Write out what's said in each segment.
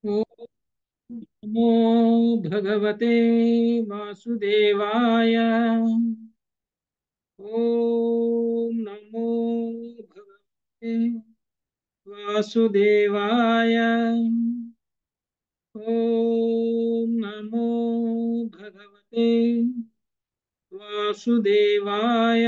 ఓం నమో భగవతే వాసుదేవాయ ఓం నమో భగవతే వాసుదేవాయ ఓం నమో భగవతే వాసుదేవాయ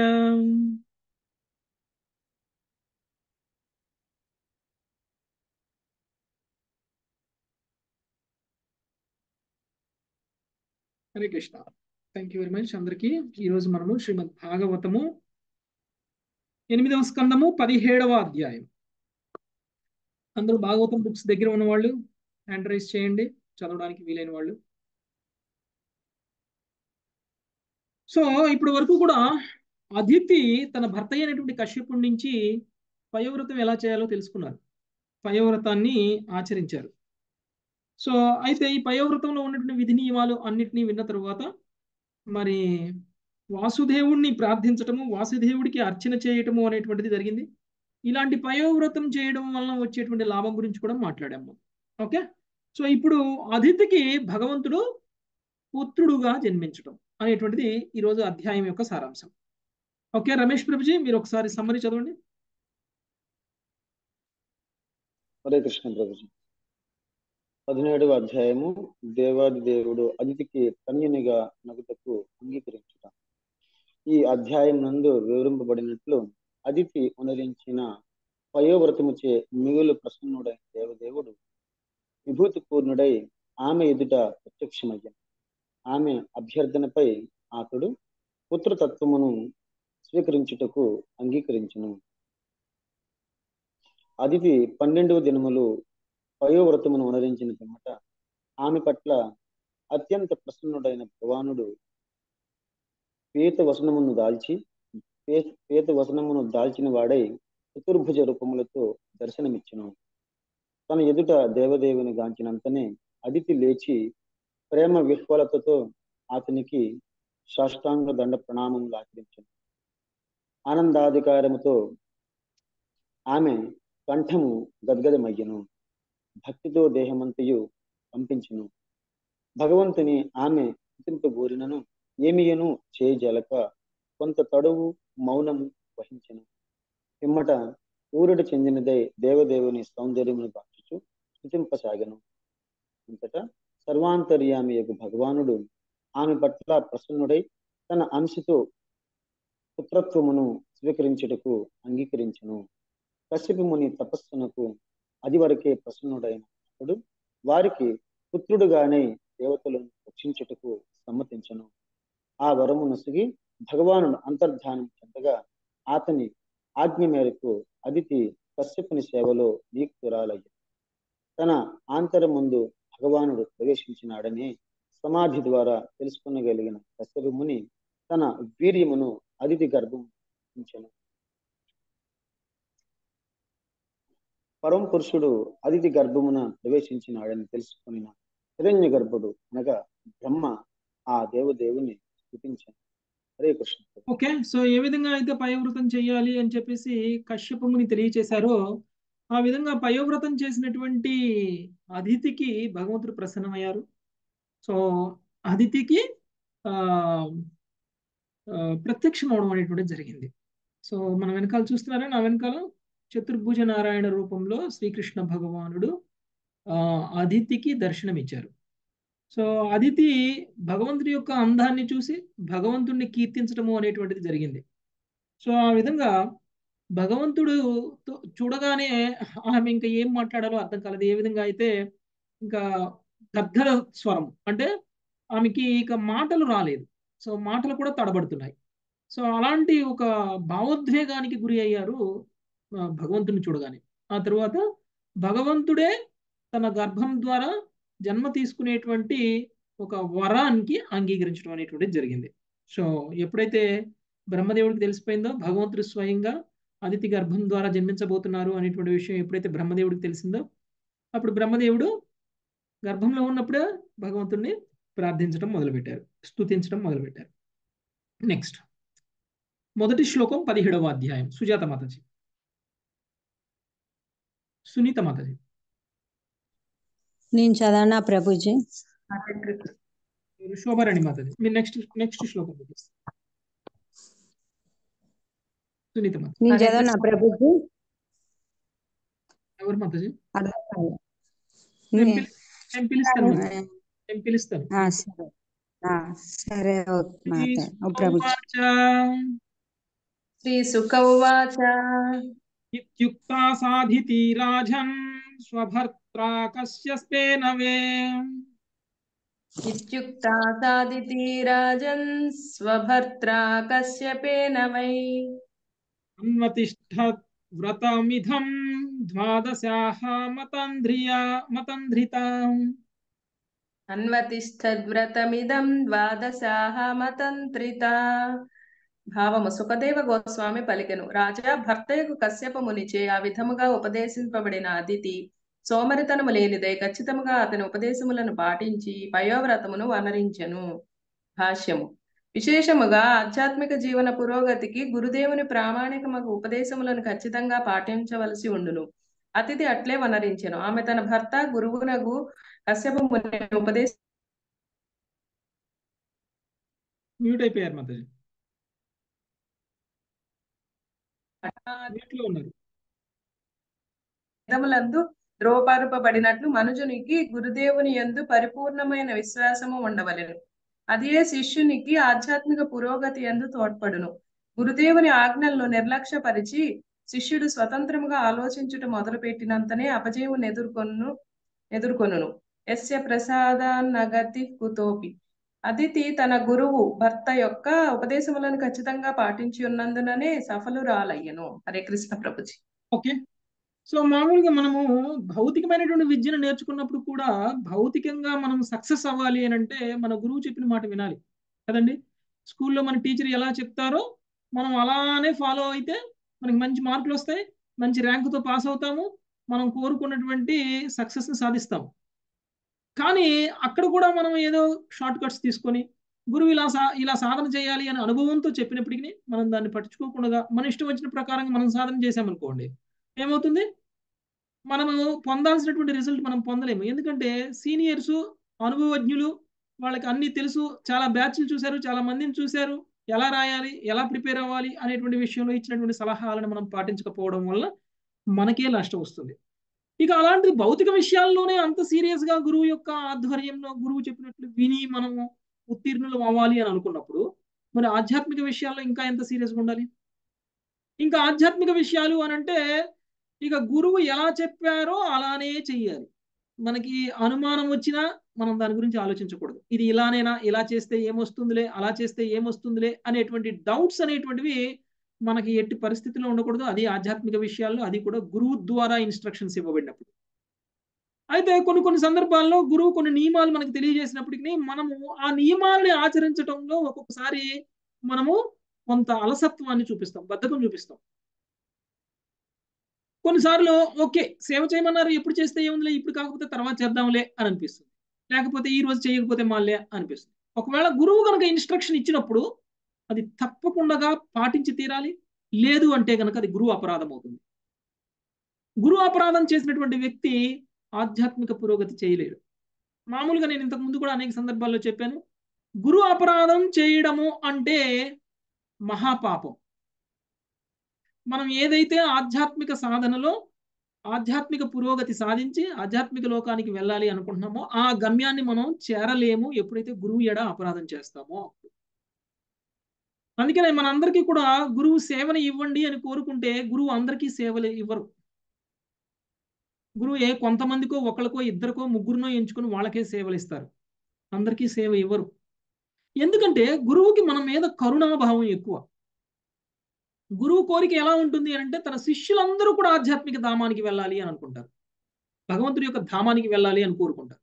హరే Krishna thank you very much అందరికీ ఈరోజు మనము శ్రీమద్ భాగవతము ఎనిమిదవ స్కందము పదిహేడవ అధ్యాయం అందరూ భాగవతం బుక్స్ దగ్గర ఉన్న వాళ్ళు హ్యాండ్ రైజ్ చేయండి చదవడానికి వీలైన వాళ్ళు సో ఇప్పుడు వరకు కూడా అదితి తన భర్త అయినటువంటి కశ్యపుడి నుంచి పయోవ్రతం ఎలా చేయాలో తెలుసుకున్నారు పయోవ్రతాన్ని ఆచరించారు సో అయితే ఈ పయోవ్రతంలో ఉన్నటువంటి విధి నియమాలు అన్నిటినీ విన్న తరువాత మరి వాసుదేవుణ్ణి ప్రార్థించటము వాసుదేవుడికి అర్చన చేయటము అనేటువంటిది జరిగింది ఇలాంటి పయోవ్రతం చేయడం వలన వచ్చేటువంటి లాభం గురించి కూడా మాట్లాడాము ఓకే సో ఇప్పుడు అదితికి భగవంతుడు పుత్రుడుగా జన్మించటం అనేటువంటిది ఈరోజు అధ్యాయం యొక్క సారాంశం ఓకే రమేష్ ప్రభుజీ మీరు ఒకసారి సమ్మరి చదవండి హరే కృష్ణ ప్రభుజీ పదిహేడవ అధ్యాయము దేవాది దేవుడు అదితికి కన్యునిగా నగుటకు అంగీకరించుట ఈ అధ్యాయం నందు వివరింపబడినట్లు అదితి ఉనరించిన పయోవ్రతముచే మిగులు ప్రసన్నుడైన దేవదేవుడు విభూతి పూర్ణుడై ఆమె ఎదుట ప్రత్యక్షమయ్యాను ఆమె అభ్యర్థనపై అతడు పుత్రతత్వమును స్వీకరించుటకు అంగీకరించును అదితి పన్నెండవ దినములు పయోవ్రతమును ఉనరించిన పిమ్మట ఆమె పట్ల అత్యంత ప్రసన్నుడైన భగవానుడు పీత వసనమును దాల్చి పీత వసనమును దాల్చిన వాడై చతుర్భుజ రూపములతో దర్శనమిచ్చును తన ఎదుట దేవదేవుని గాంచినంతనే అదితి లేచి ప్రేమ విహ్వలతతో అతనికి సాష్టాంగ దండ ప్రణామములు ఆచరించను ఆనందాధికారముతో ఆమె కంఠము గద్గదమయ్యను భక్తితో దేహమంతయు పంపించును భగవంతుని ఆమె చింతింపగోరినను ఏమియను చేయజలక కొంత తడువు మౌనము వహించను పిమ్మట ఊరడి చెందినదై దేవదేవుని సౌందర్యమును బాచుచు స్థుతింపసాగను అంతటా సర్వాంతర్యామి యొక్క భగవానుడు ఆమె పట్ల ప్రసన్నుడై తన అంశతో పుత్రత్వమును స్వీకరించుటకు అంగీకరించను కశ్యప ముని తపస్సునకు అది వరకే ప్రసన్నుడైన అతడు వారికి పుత్రుడుగానే దేవతలను రక్షించుటకు సమ్మతించను ఆ వరము నొసిగి భగవానుడు అంతర్ధానం చెందగా అతని ఆజ్ఞ మేరకు అదితి కశ్యపుని సేవలో నియుక్తురాలయ్య తన ఆంతరముందు భగవానుడు ప్రవేశించినాడని సమాధి ద్వారా తెలుసుకునగలిగిన కశ్యప ముని తన వీర్యమును అదితి గర్భం ఉంచెను పరమ పురుషుడు అదితి గర్భమున ప్రవేశించినాడని తెలుసుకుని హిరణ్య గర్భుడు అనగా బ్రహ్మ ఆ దేవదేవుని స్థుతించాను హరే కృష్ణ ఓకే సో ఏ విధంగా అయితే పయోవ్రతం చేయాలి అని చెప్పేసి కశ్యపముని తెలియచేశారో ఆ విధంగా పయోవ్రతం చేసినటువంటి అదితికి భగవంతుడు ప్రసన్నమయ్యారు సో అదితికి ఆ ప్రత్యక్షం అవడం అనేటువంటిది జరిగింది సో మన వెనకాల చూస్తున్నారా నా వెనకాల చతుర్భుజ నారాయణ రూపంలో శ్రీకృష్ణ భగవానుడు ఆ అదితికి దర్శనమిచ్చారు సో అదితి భగవంతుడి యొక్క అందాన్ని చూసి భగవంతుడిని కీర్తించడము అనేటువంటిది జరిగింది సో ఆ విధంగా భగవంతుడు చూడగానే ఆమె ఇంకా ఏం మాట్లాడాలో అర్థం కాలేదు ఏ విధంగా అయితే ఇంకా గద్గద స్వరం అంటే ఆమెకి ఇక మాటలు రాలేదు సో మాటలు కూడా తడబడుతున్నాయి సో అలాంటి ఒక భావోద్వేగానికి గురి అయ్యారు భగవంతుని చూడగానే ఆ తర్వాత భగవంతుడే తన గర్భం ద్వారా జన్మ తీసుకునేటువంటి ఒక వరానికి అంగీకరించడం అనేటువంటిది జరిగింది సో ఎప్పుడైతే బ్రహ్మదేవుడికి తెలిసిపోయిందో భగవంతుడు స్వయంగా అదితి గర్భం ద్వారా జన్మించబోతున్నారు అనేటువంటి విషయం ఎప్పుడైతే బ్రహ్మదేవుడికి తెలిసిందో అప్పుడు బ్రహ్మదేవుడు గర్భంలో ఉన్నప్పుడే భగవంతుడిని ప్రార్థించడం మొదలుపెట్టారు స్తుతించడం మొదలుపెట్టారు నెక్స్ట్ మొదటి శ్లోకం పదిహేడవ అధ్యాయం సుజాత మాతాజీ సునీత మాతాజీ నేను చదవనా ప్రభుజీ శోభారాణి మాతది మీరు నెక్స్ట్ నెక్స్ట్ శ్లోకం చూపిస్తారు సునీత మాత నేను హరే చదవనా కృష్ణ. ప్రభుజీ ఎవరు మాతాజీ అర్థం కాలే. నేను నే- పిలి- నేను పిలుస్తాను మాత. నేను పిలుస్తాను ఆ, సరే ఆ, సరే ఓకే మాత ఓ ప్రభుజీ ఉవాచ శ్రీ సుఖ ఉవాచ ఇత్యుక్తా సాధితి రాజన్ స్వభర్త్రా కశ్యస్పేనవే ఇత్యుక్తా సాదితి రాజన్ స్వభర్త్రా కశ్యపేన వై అన్వతిష్ఠ వ్రతమిధం ద్వాదశాహ మతంధ్రియా మతంధ్రితాం అన్వతిష్ఠద్వ్రతమిదం ద్వాదశాహ మతంత్రిత భావము సుఖదేవ గోస్వామి పలికెను రాజా భర్తయకు కశ్యప మునిచే ఆ విధముగా ఉపదేశింపబడిన అదితి సోమరితనము లేనిదై ఖచ్చితముగా అతని ఉపదేశములను పాటించి పయోవ్రతమును వనరించెను భాష్యము విశేషముగా ఆధ్యాత్మిక జీవన పురోగతికి గురుదేవుని ప్రామాణికమగు ఉపదేశములను ఖచ్చితంగా పాటించవలసి ఉండును అతిథి అట్లే వనరించెను ఆమె తన భర్త గురువునగు కశ్యప ముని ఉపదేశ మ్యూట్ అయిపోయారు మాతాజీ మ్యూట్ లో ఉన్నారు వేదములందు ద్రోపరపబడినట్లు మనుజునికి గురుదేవుని యందు పరిపూర్ణమైన విశ్వాసము ఉండవలెను అదే శిష్యునికి ఆధ్యాత్మిక పురోగతి యందు తోడ్పడును గురుదేవుని ఆజ్ఞలను నిర్లక్ష్యపరిచి శిష్యుడు స్వతంత్రముగా ఆలోచించుట మొదలుపెట్టినంతనే అపజయమును ఎదుర్కొను ఎదుర్కొనును ఎస్య ప్రసాదాన్నగతి కుతోపి అదితి తన గురువు భర్త యొక్క ఉపదేశములను ఖచ్చితంగా పాటించి ఉన్నందుననే సఫలురాలయ్యను హరే కృష్ణ ప్రభుజీ ఓకే సో మామూలుగా మనము భౌతికమైనటువంటి విద్యను నేర్చుకున్నప్పుడు కూడా భౌతికంగా మనం సక్సెస్ అవ్వాలి అని అంటే మన గురువు చెప్పిన మాట వినాలి కదండి స్కూల్లో మన టీచర్ ఎలా చెప్తారో మనం అలానే ఫాలో అయితే మనకి మంచి మార్కులు వస్తాయి మంచి ర్యాంకుతో పాస్ అవుతాము మనం కోరుకున్నటువంటి సక్సెస్ని సాధిస్తాము కానీ అక్కడ కూడా మనం ఏదో షార్ట్ కట్స్ తీసుకొని గురువు ఇలా సా ఇలా సాధన చేయాలి అని అనుభవంతో చెప్పినప్పటికీ మనం దాన్ని పట్టించుకోకుండా మన ఇష్టం వచ్చిన ప్రకారంగా మనం సాధన చేసామనుకోండి ఏమవుతుంది మనము పొందాల్సినటువంటి రిజల్ట్ మనం పొందలేము ఎందుకంటే సీనియర్స్ అనుభవజ్ఞులు వాళ్ళకి అన్ని తెలుసు చాలా బ్యాచ్లు చూశారు చాలా మందిని చూశారు ఎలా రాయాలి ఎలా ప్రిపేర్ అవ్వాలి అనేటువంటి విషయంలో ఇచ్చినటువంటి సలహాలను మనం పాటించకపోవడం వల్ల మనకే నష్టం వస్తుంది ఇక అలాంటి భౌతిక విషయాల్లోనే అంత సీరియస్ గా గురువు యొక్క ఆధ్వర్యంలో గురువు చెప్పినట్లు విని మనము ఉత్తీర్ణులు అవ్వాలి అని అనుకున్నప్పుడు మరి ఆధ్యాత్మిక విషయాల్లో ఇంకా ఎంత సీరియస్గా ఉండాలి ఇంకా ఆధ్యాత్మిక విషయాలు అని అంటే ఇక గురువు ఎలా చెప్పారో అలానే చెయ్యాలి మనకి అనుమానం వచ్చినా మనం దాని గురించి ఆలోచించకూడదు ఇది ఇలానేనా ఇలా చేస్తే ఏమొస్తుందిలే అలా చేస్తే ఏమొస్తుందిలే అనేటువంటి డౌట్స్ అనేటువంటివి మనకి ఎట్టి పరిస్థితిలో ఉండకూడదు అది ఆధ్యాత్మిక విషయాల్లో అది కూడా గురువు ద్వారా ఇన్స్ట్రక్షన్స్ ఇవ్వబడినప్పుడు అయితే కొన్ని కొన్ని సందర్భాల్లో గురువు కొన్ని నియమాలు మనకి తెలియజేసినప్పటికీ మనము ఆ నియమాలని ఆచరించడంలో ఒక్కొక్కసారి మనము కొంత అలసత్వాన్ని చూపిస్తాం బద్ధకం చూపిస్తాం కొన్నిసార్లు ఓకే సేవ చేయమన్నారు ఎప్పుడు చేస్తే ఏముందిలే ఇప్పుడు కాకపోతే తర్వాత చేద్దాంలే అని అనిపిస్తుంది లేకపోతే ఈ రోజు చేయకపోతే మాలే అనిపిస్తుంది ఒకవేళ గురువు కనుక ఇన్స్ట్రక్షన్ ఇచ్చినప్పుడు అది తప్పకుండా పాటించి తీరాలి లేదు అంటే కనుక అది గురువు అపరాధం అవుతుంది గురువు అపరాధం చేసినటువంటి వ్యక్తి ఆధ్యాత్మిక పురోగతి చేయలేడు మామూలుగా నేను ఇంతకు ముందు కూడా అనేక సందర్భాల్లో చెప్పాను గురు అపరాధం చేయడము అంటే మహాపాపం మనం ఏదైతే ఆధ్యాత్మిక సాధనలో ఆధ్యాత్మిక పురోగతి సాధించి ఆధ్యాత్మిక లోకానికి వెళ్ళాలి అనుకుంటున్నామో ఆ గమ్యాన్ని మనం చేరలేము ఎప్పుడైతే గురువు ఎడ అపరాధం చేస్తామో అందుకనే మనందరికీ కూడా గురువు సేవని ఇవ్వండి అని కోరుకుంటే గురువు అందరికీ సేవలు ఇవ్వరు గురువు ఏ కొంతమందికో ఒకరికో ఇద్దరికో ముగ్గురునో ఎంచుకుని వాళ్ళకే సేవలు ఇస్తారు అందరికీ సేవ ఇవ్వరు ఎందుకంటే గురువుకి మన మీద కరుణాభావం ఎక్కువ గురువు కోరిక ఎలా ఉంటుంది అంటే తన శిష్యులందరూ కూడా ఆధ్యాత్మిక ధామానికి వెళ్ళాలి అని అనుకుంటారు భగవంతుడి యొక్క ధామానికి వెళ్ళాలి అని కోరుకుంటారు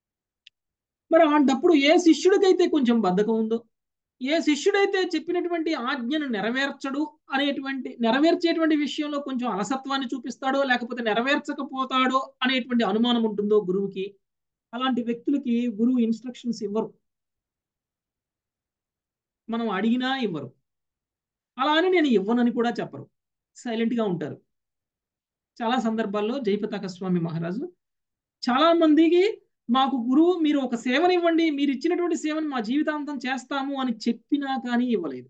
మరి అలాంటప్పుడు ఏ శిష్యుడికైతే కొంచెం బద్ధకం ఉందో ఏ శిష్యుడైతే చెప్పినటువంటి ఆజ్ఞను నెరవేర్చడు అనేటువంటి నెరవేర్చేటువంటి విషయంలో కొంచెం అలసత్వాన్ని చూపిస్తాడో లేకపోతే నెరవేర్చకపోతాడో అనేటువంటి అనుమానం ఉంటుందో గురువుకి అలాంటి వ్యక్తులకి గురువు ఇన్స్ట్రక్షన్స్ ఇవ్వరు మనం అడిగినా ఇవ్వరు అలా అని నేను ఇవ్వనని కూడా చెప్పరు సైలెంట్గా ఉంటారు చాలా సందర్భాల్లో జయపతాక స్వామి మహారాజు చాలా మందికి మాకు గురువు మీరు ఒక సేవని ఇవ్వండి మీరు ఇచ్చినటువంటి సేవని మా జీవితాంతం చేస్తాము అని చెప్పినా కానీ ఇవ్వలేదు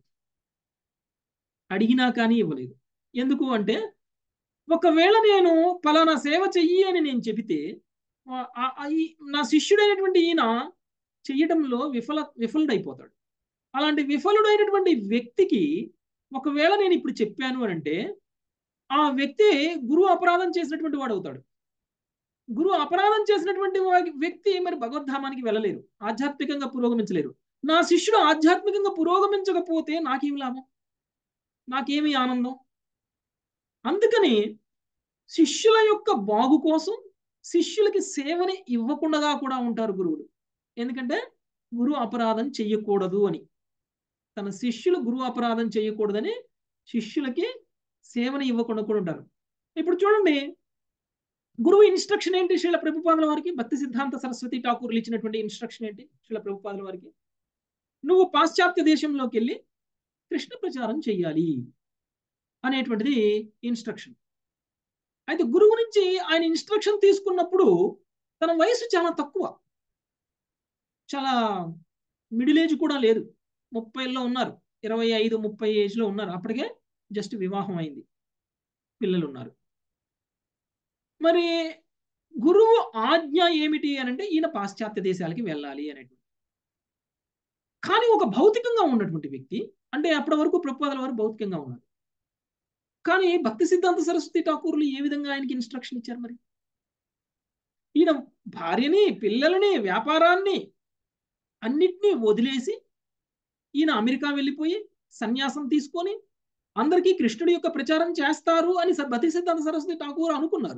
అడిగినా కానీ ఇవ్వలేదు ఎందుకు అంటే ఒకవేళ నేను పలానా సేవ చెయ్యి అని నేను చెబితే ఆ- ఆ- ఆ ఈ- నా శిష్యుడైనటువంటి ఈయన చెయ్యడంలో విఫల విఫలుడైపోతాడు అలాంటి విఫలుడైనటువంటి వ్యక్తికి ఒకవేళ నేను ఇప్పుడు చెప్పాను అని అంటే ఆ వ్యక్తి గురువు అపరాధం చేసినటువంటి వాడు అవుతాడు గురువు అపరాధం చేసినటువంటి వా- వ్యక్తి మరి భగవద్ధామానికి వెళ్ళలేరు ఆధ్యాత్మికంగా పురోగమించలేరు నా శిష్యుడు ఆధ్యాత్మికంగా పురోగమించకపోతే నాకేమి లాభం నాకేమి ఆనందం అందుకని శిష్యుల యొక్క బాగు కోసం శిష్యులకి సేవని ఇవ్వకుండా కూడా ఉంటారు గురువులు ఎందుకంటే గురువు అపరాధం చెయ్యకూడదు అని తన శిష్యులు గురువు అపరాధం చేయకూడదని శిష్యులకి సేవని ఇవ్వకుండా కూడా ఉంటారు ఇప్పుడు చూడండి గురువు ఇన్స్ట్రక్షన్ ఏంటి శ్రీల ప్రభుపాదుల వారికి భక్తి సిద్ధాంత సరస్వతి ఠాకూర్లు ఇచ్చినటువంటి ఇన్స్ట్రక్షన్ ఏంటి శ్రీల ప్రభుపాదుల వారికి నువ్వు పాశ్చాత్య దేశంలోకి వెళ్ళి కృష్ణ ప్రచారం చెయ్యాలి అనేటువంటిది ఇన్స్ట్రక్షన్ అయితే గురువు నుంచి ఆయన ఇన్స్ట్రక్షన్ తీసుకున్నప్పుడు తన వయసు చాలా తక్కువ చాలా మిడిల్ ఏజ్ కూడా లేదు ముప్పైలో ఉన్నారు ఇరవై ఐదు ముప్పై ఏజ్లో ఉన్నారు అప్పటికే జస్ట్ వివాహం అయింది పిల్లలు ఉన్నారు మరి గురువు ఆజ్ఞ ఏమిటి అని అంటే ఈయన పాశ్చాత్య దేశాలకి వెళ్ళాలి అనేటువంటి కానీ ఒక భౌతికంగా ఉన్నటువంటి వ్యక్తి అంటే అప్పటి వరకు ప్రభుపాదుల వారు భౌతికంగా ఉన్నారు కానీ భక్తి సిద్ధాంత సరస్వతి ఠాకూర్లు ఏ విధంగా ఆయనకి ఇన్స్ట్రక్షన్ ఇచ్చారు మరి ఈయన భార్యని పిల్లలని వ్యాపారాన్ని అన్నిటినీ వదిలేసి ఈయన అమెరికా వెళ్ళిపోయి సన్యాసం తీసుకొని అందరికీ కృష్ణుడి యొక్క ప్రచారం చేస్తారు అని స- భక్తి సిద్ధాంత సరస్వతి ఠాకూర్ అనుకున్నారు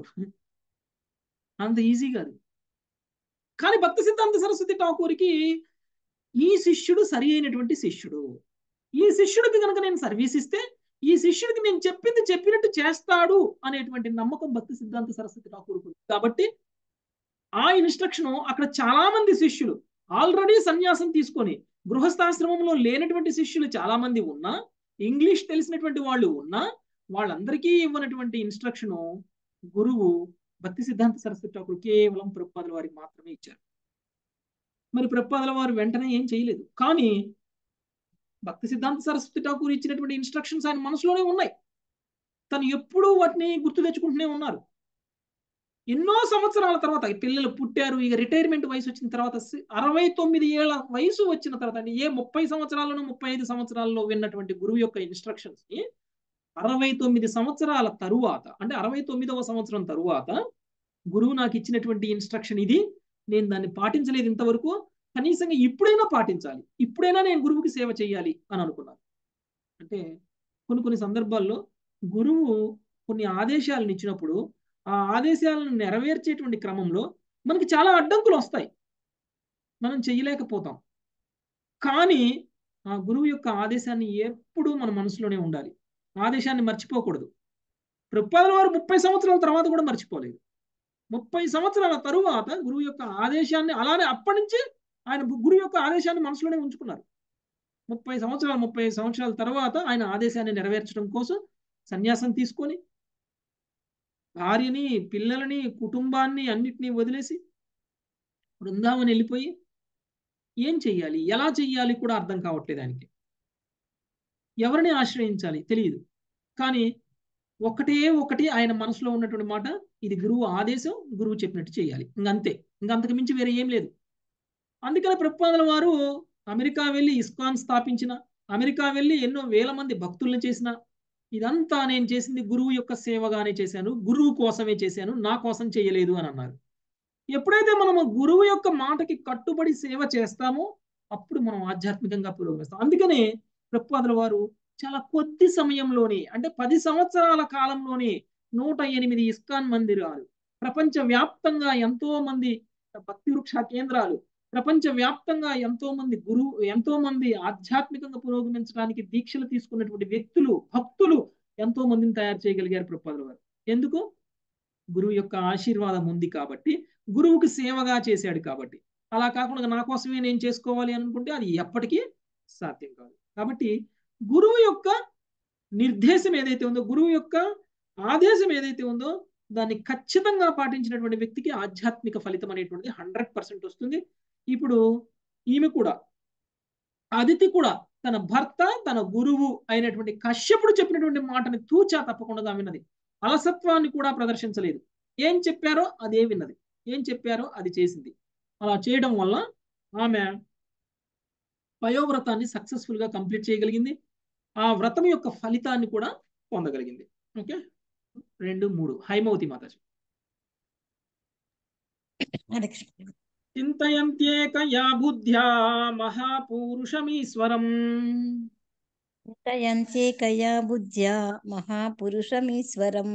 అంత ఈజీ కాదు కానీ భక్తి సిద్ధాంత సరస్వతి ఠాకూర్కి ఈ శిష్యుడు సరి అయినటువంటి శిష్యుడు ఈ శిష్యుడికి కనుక నేను సర్వీస్ ఇస్తే ఈ శిష్యుడికి నేను చెప్పింది చెప్పినట్టు చేస్తాడు అనేటువంటి నమ్మకం భక్తి సిద్ధాంత సరస్వతి ఠాకూర్కు ఉంది. కాబట్టి ఆ ఇన్స్ట్రక్షన్ అక్కడ చాలా మంది శిష్యులు ఆల్రెడీ సన్యాసం తీసుకొని గృహస్థాశ్రమంలో లేనటువంటి శిష్యులు చాలా మంది ఉన్నా ఇంగ్లీష్ తెలిసినటువంటి వాళ్ళు ఉన్నా వాళ్ళందరికీ ఇవ్వనటువంటి ఇన్స్ట్రక్షన్ గురువు భక్తి సిద్ధాంత సరస్వతి ఠాకూర్ కేవలం ప్రభుపాదుల వారికి మాత్రమే ఇచ్చారు మరి ప్రభుపాదుల వారు వెంటనే ఏం చేయలేదు కానీ భక్తి సిద్ధాంత సరస్వతి ఠాకూర్ ఇచ్చినటువంటి ఇన్స్ట్రక్షన్స్ ఆయన మనసులోనే ఉన్నాయి తను ఎప్పుడూ వాటిని గుర్తు తెచ్చుకుంటూనే ఉన్నారు ఎన్నో సంవత్సరాల తర్వాత ఈ పిల్లలు పుట్టారు ఇక రిటైర్మెంట్ వయసు వచ్చిన తర్వాత సి- అరవై తొమ్మిది ఏళ్ల వయసు వచ్చిన తర్వాత అంటే ఏ ముప్పై సంవత్సరాలను ముప్పై ఐదు సంవత్సరాల్లో విన్నటువంటి గురువు యొక్క ఇన్స్ట్రక్షన్స్ ని అరవై తొమ్మిది సంవత్సరాల తరువాత అంటే అరవై తొమ్మిదవ సంవత్సరం తరువాత గురువు నాకు ఇచ్చినటువంటి ఇన్స్ట్రక్షన్ ఇది నేను దాన్ని పాటించలేదు ఇంతవరకు కనీసంగా ఇప్పుడైనా పాటించాలి ఇప్పుడైనా నేను గురువుకి సేవ చేయాలి అని అనుకున్నాను అంటే కొన్ని కొన్ని సందర్భాల్లో గురువు కొన్ని ఆదేశాలను ఇచ్చినప్పుడు ఆ ఆదేశాలను నెరవేర్చేటువంటి క్రమంలో మనకి చాలా అడ్డంకులు వస్తాయి మనం చేయలేకపోతాం కానీ ఆ గురువు యొక్క ఆదేశాన్ని ఎప్పుడూ మన మనసులోనే ఉండాలి ఆదేశాన్ని మర్చిపోకూడదు ప్రభుపాదుల వారు ముప్పై సంవత్సరాల తర్వాత కూడా మర్చిపోలేదు ముప్పై సంవత్సరాల తరువాత గురువు యొక్క ఆదేశాన్ని అలానే అప్పటి నుంచి ఆయన గురువు యొక్క ఆదేశాన్ని మనసులోనే ఉంచుకున్నారు ముప్పై సంవత్సరాలు ముప్పై సంవత్సరాల తర్వాత ఆయన ఆదేశాన్ని నెరవేర్చడం కోసం సన్యాసం తీసుకొని భార్యని పిల్లలని కుటుంబాన్ని అన్నిటినీ వదిలేసి బృందావని వెళ్ళిపోయి ఏం చెయ్యాలి ఎలా చెయ్యాలి కూడా అర్థం కావట్లేదు ఆయనకి ఎవరిని ఆశ్రయించాలి తెలియదు కానీ ఒకటే ఒకటి ఆయన మనసులో ఉన్నటువంటి మాట ఇది గురువు ఆదేశం గురువు చెప్పినట్టు చేయాలి ఇంకంతే ఇంకంతకు మించి వేరే ఏం లేదు అందుకని ప్రభుపాదుల వారు అమెరికా వెళ్ళి ఇస్కాన్ స్థాపించిన అమెరికా వెళ్ళి ఎన్నో వేల మంది భక్తుల్ని చేసిన ఇదంతా నేను చేసింది గురువు యొక్క సేవగానే చేశాను గురువు కోసమే చేశాను నా కోసం చేయలేదు అని అన్నారు ఎప్పుడైతే మనము గురువు యొక్క మాటకి కట్టుబడి సేవ చేస్తామో అప్పుడు మనం ఆధ్యాత్మికంగా పురోగమిస్తాం అందుకనే ప్రభుపాదుల వారు చాలా కొద్ది సమయంలోనే అంటే పది సంవత్సరాల కాలంలోనే నూట ఎనిమిది ఇస్కాన్ మందిరాలు ప్రపంచ వ్యాప్తంగా ఎంతో మంది భక్తి వృక్ష కేంద్రాలు ప్రపంచ వ్యాప్తంగా ఎంతో మంది గురువు ఎంతో మంది ఆధ్యాత్మికంగా పురోగమించడానికి దీక్షలు తీసుకున్నటువంటి వ్యక్తులు భక్తులు ఎంతో మందిని తయారు చేయగలిగారు ప్రభుపాదుల వారు ఎందుకు గురువు యొక్క ఆశీర్వాదం ఉంది కాబట్టి గురువుకి సేవగా చేశాడు కాబట్టి అలా కాకుండా నా కోసమే నేను చేసుకోవాలి అనుకుంటే అది ఎప్పటికీ సాధ్యం కాదు కాబట్టి గురువు యొక్క నిర్దేశం ఏదైతే ఉందో గురువు యొక్క ఆదేశం ఏదైతే ఉందో దాన్ని ఖచ్చితంగా పాటించినటువంటి వ్యక్తికి ఆధ్యాత్మిక ఫలితం అనేటువంటిది హండ్రెడ్ పర్సెంట్ వస్తుంది ఇప్పుడు ఈమె కూడా అదితి కూడా తన భర్త తన గురువు అయినటువంటి కశ్యపుడు చెప్పినటువంటి మాటని తూచా తప్పకుండా విన్నది అలసత్వాన్ని కూడా ప్రదర్శించలేదు ఏం చెప్పారో అదే విన్నది ఏం చెప్పారో అది చేసింది అలా చేయడం వల్ల ఆమె పయోవ్రతాన్ని సక్సెస్ఫుల్ గా కంప్లీట్ చేయగలిగింది ఆ వ్రతం యొక్క ఫలితాన్ని కూడా పొందగలిగింది ఓకే రెండు మూడు హైమవతి మాతాజీ హరే కృష్ణ చింతయంత్యేకయా బుద్ధ్యా మహాపూరుషమీశ్వరం చింతయంతే కయా బుద్ధ్యా మహాపురుషమీశ్వరం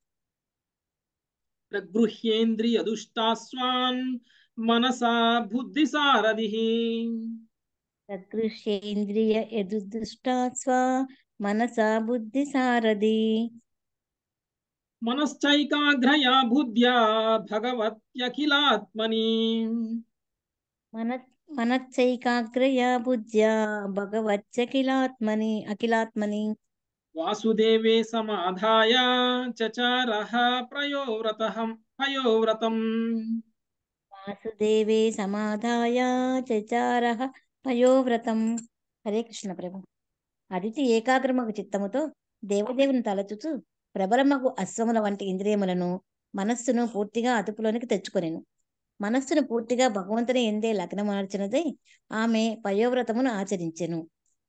ప్రగృహ్యేంద్రియదుష్టాస్వాన్ మనసా బుద్ధిసారథి సదృశ్యేంద్రియ యదుదుష్టా స్వ మనసా బుద్ధి సారథి మనశ్చైకాగ్రయా బుద్ధ్యా భగవత్యఖిలాత్మని మన మనచ్చైకాగ్రయా బుద్ధ్యా భగవచ్చఖిలాత్మని అఖిలాత్మని వాసుదేవే సమాధాయ చచారః ప్రయోవ్రతహం పయోవ్రతం వాసుదేవే సమాధాయ చచార పయోవ్రతం హరే కృష్ణ ప్రభు అదితి ఏకాగ్రమగు చిత్తముతో దేవదేవుని తలచుచు ప్రబలమగు అశ్వముల వంటి ఇంద్రియములను మనస్సును పూర్తిగా అదుపులోనికి తెచ్చుకొనెను మనస్సును పూర్తిగా భగవంతుని ఎందే లగ్నమర్చినదై ఆమె పయోవ్రతమును ఆచరించెను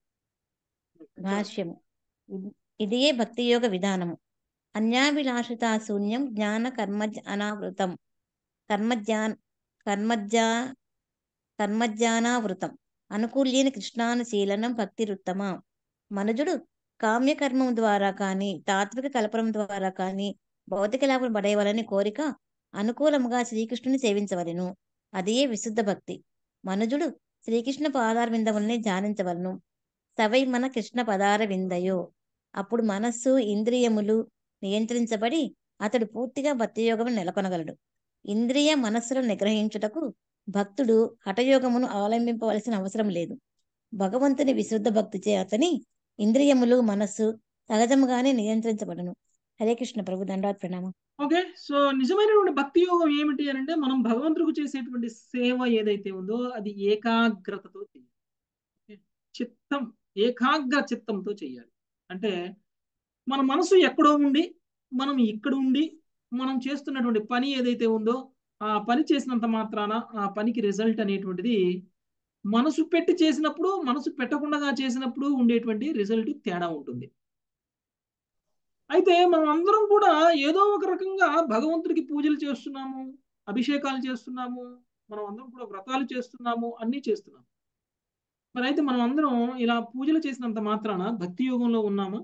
భాష్యము ఇది- ఇదియే భక్తి యోగ విధానము అన్యాభిలాషిత శూన్యం జ్ఞాన కర్మ అనావృతం కర్మజ్ఞాన కర్మజ్ఞా కర్మజ్ఞానావృతం అనుకూల్యని కృష్ణానుశీలనం భక్తిరుత్తమ మనుజుడు కామ్యకర్మం ద్వారా కానీ తాత్విక కల్పనం ద్వారా కానీ భౌతిక లాభం పడేవాలని కోరిక అనుకూలముగా శ్రీకృష్ణుని సేవించవలెను అదే విశుద్ధ భక్తి మనుజుడు శ్రీకృష్ణ పాదార విందముల్ని ధ్యానించవలను సవై మన కృష్ణ పదార విందయో అప్పుడు మనస్సు ఇంద్రియములు నియంత్రించబడి అతడు పూర్తిగా భక్తి యోగము నెలకొనగలడు ఇంద్రియ మనస్సులను నిగ్రహించుటకు భక్తుడు హఠయోగమును అవలంబింపవలసిన అవసరం లేదు భగవంతుని విశుద్ధ భక్తిచే అతని ఇంద్రియములు మనస్సు సహజముగానే నియంత్రించబడను హరే కృష్ణ ప్రభు దండాత్ ప్రణామం ఓకే సో నిజమైనటువంటి భక్తి యోగం ఏమిటి అని అంటే మనం భగవంతుడికి చేసేటువంటి సేవ ఏదైతే ఉందో అది ఏకాగ్రతతో చేయాలి ఓకే? చిత్తం ఏకాగ్ర చిత్తంతో చేయాలి అంటే మన మనసు ఎక్కడో ఉండి మనం ఇక్కడ ఉండి మనం చేస్తున్నటువంటి పని ఏదైతే ఉందో ఆ పని చేసినంత మాత్రాన ఆ పనికి రిజల్ట్ అనేటువంటిది మనసు పెట్టి చేసినప్పుడు మనసు పెట్టకుండా చేసినప్పుడు ఉండేటువంటి రిజల్ట్ తేడా ఉంటుంది అయితే మనం అందరం కూడా ఏదో ఒక రకంగా భగవంతుడికి పూజలు చేస్తున్నాము అభిషేకాలు చేస్తున్నాము మనం అందరం కూడా వ్రతాలు చేస్తున్నాము అన్నీ చేస్తున్నాము మరి అయితే మనం అందరం ఇలా పూజలు చేసినంత మాత్రాన భక్తి యోగంలో ఉన్నామా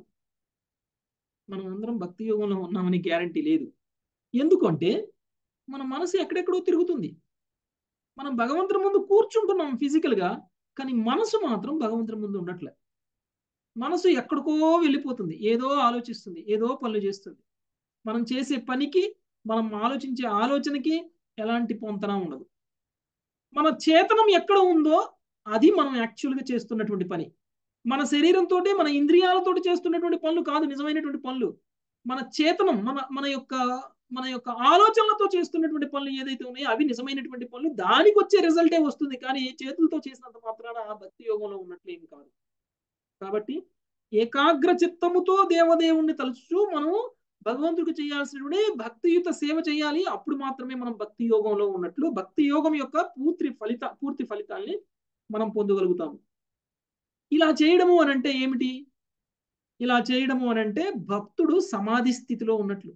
మనం అందరం భక్తి యోగంలో ఉన్నామని గ్యారంటీ లేదు ఎందుకంటే మన మనసు ఎక్కడెక్కడో తిరుగుతుంది మనం భగవంతుడి ముందు కూర్చుంటున్నాం ఫిజికల్ గా కానీ మనసు మాత్రం భగవంతుడి ముందు ఉండట్లే మనసు ఎక్కడికో వెళ్ళిపోతుంది ఏదో ఆలోచిస్తుంది ఏదో పనులు చేస్తుంది మనం చేసే పనికి మనం ఆలోచించే ఆలోచనకి ఎలాంటి పొంతన ఉండదు మన చేతనం ఎక్కడ ఉందో అది మనం యాక్చువల్గా చేస్తున్నటువంటి పని మన శరీరంతో మన ఇంద్రియాలతోటి చేస్తున్నటువంటి పనులు కాదు నిజమైనటువంటి పనులు మన చేతనం మన మన యొక్క మన యొక్క ఆలోచనలతో చేస్తున్నటువంటి పనులు ఏదైతే ఉన్నాయో అవి నిజమైనటువంటి పనులు దానికి వచ్చే రిజల్టే వస్తుంది కానీ చేతులతో చేసినంత మాత్రాన ఆ భక్తి యోగంలో ఉన్నట్లేం కాదు కాబట్టి ఏకాగ్ర చిత్తముతో దేవదేవుణ్ణి తలుచు మనం భగవంతుడికి చేయాల్సినటువంటి భక్తియుత సేవ చేయాలి అప్పుడు మాత్రమే మనం భక్తి యోగంలో ఉన్నట్లు భక్తి యోగం యొక్క పూర్తి ఫలిత పూర్తి ఫలితాల్ని మనం పొందగలుగుతాము ఇలా చేయడము అని అంటే ఏమిటి ఇలా చేయడము అని అంటే భక్తుడు సమాధి స్థితిలో ఉన్నట్లు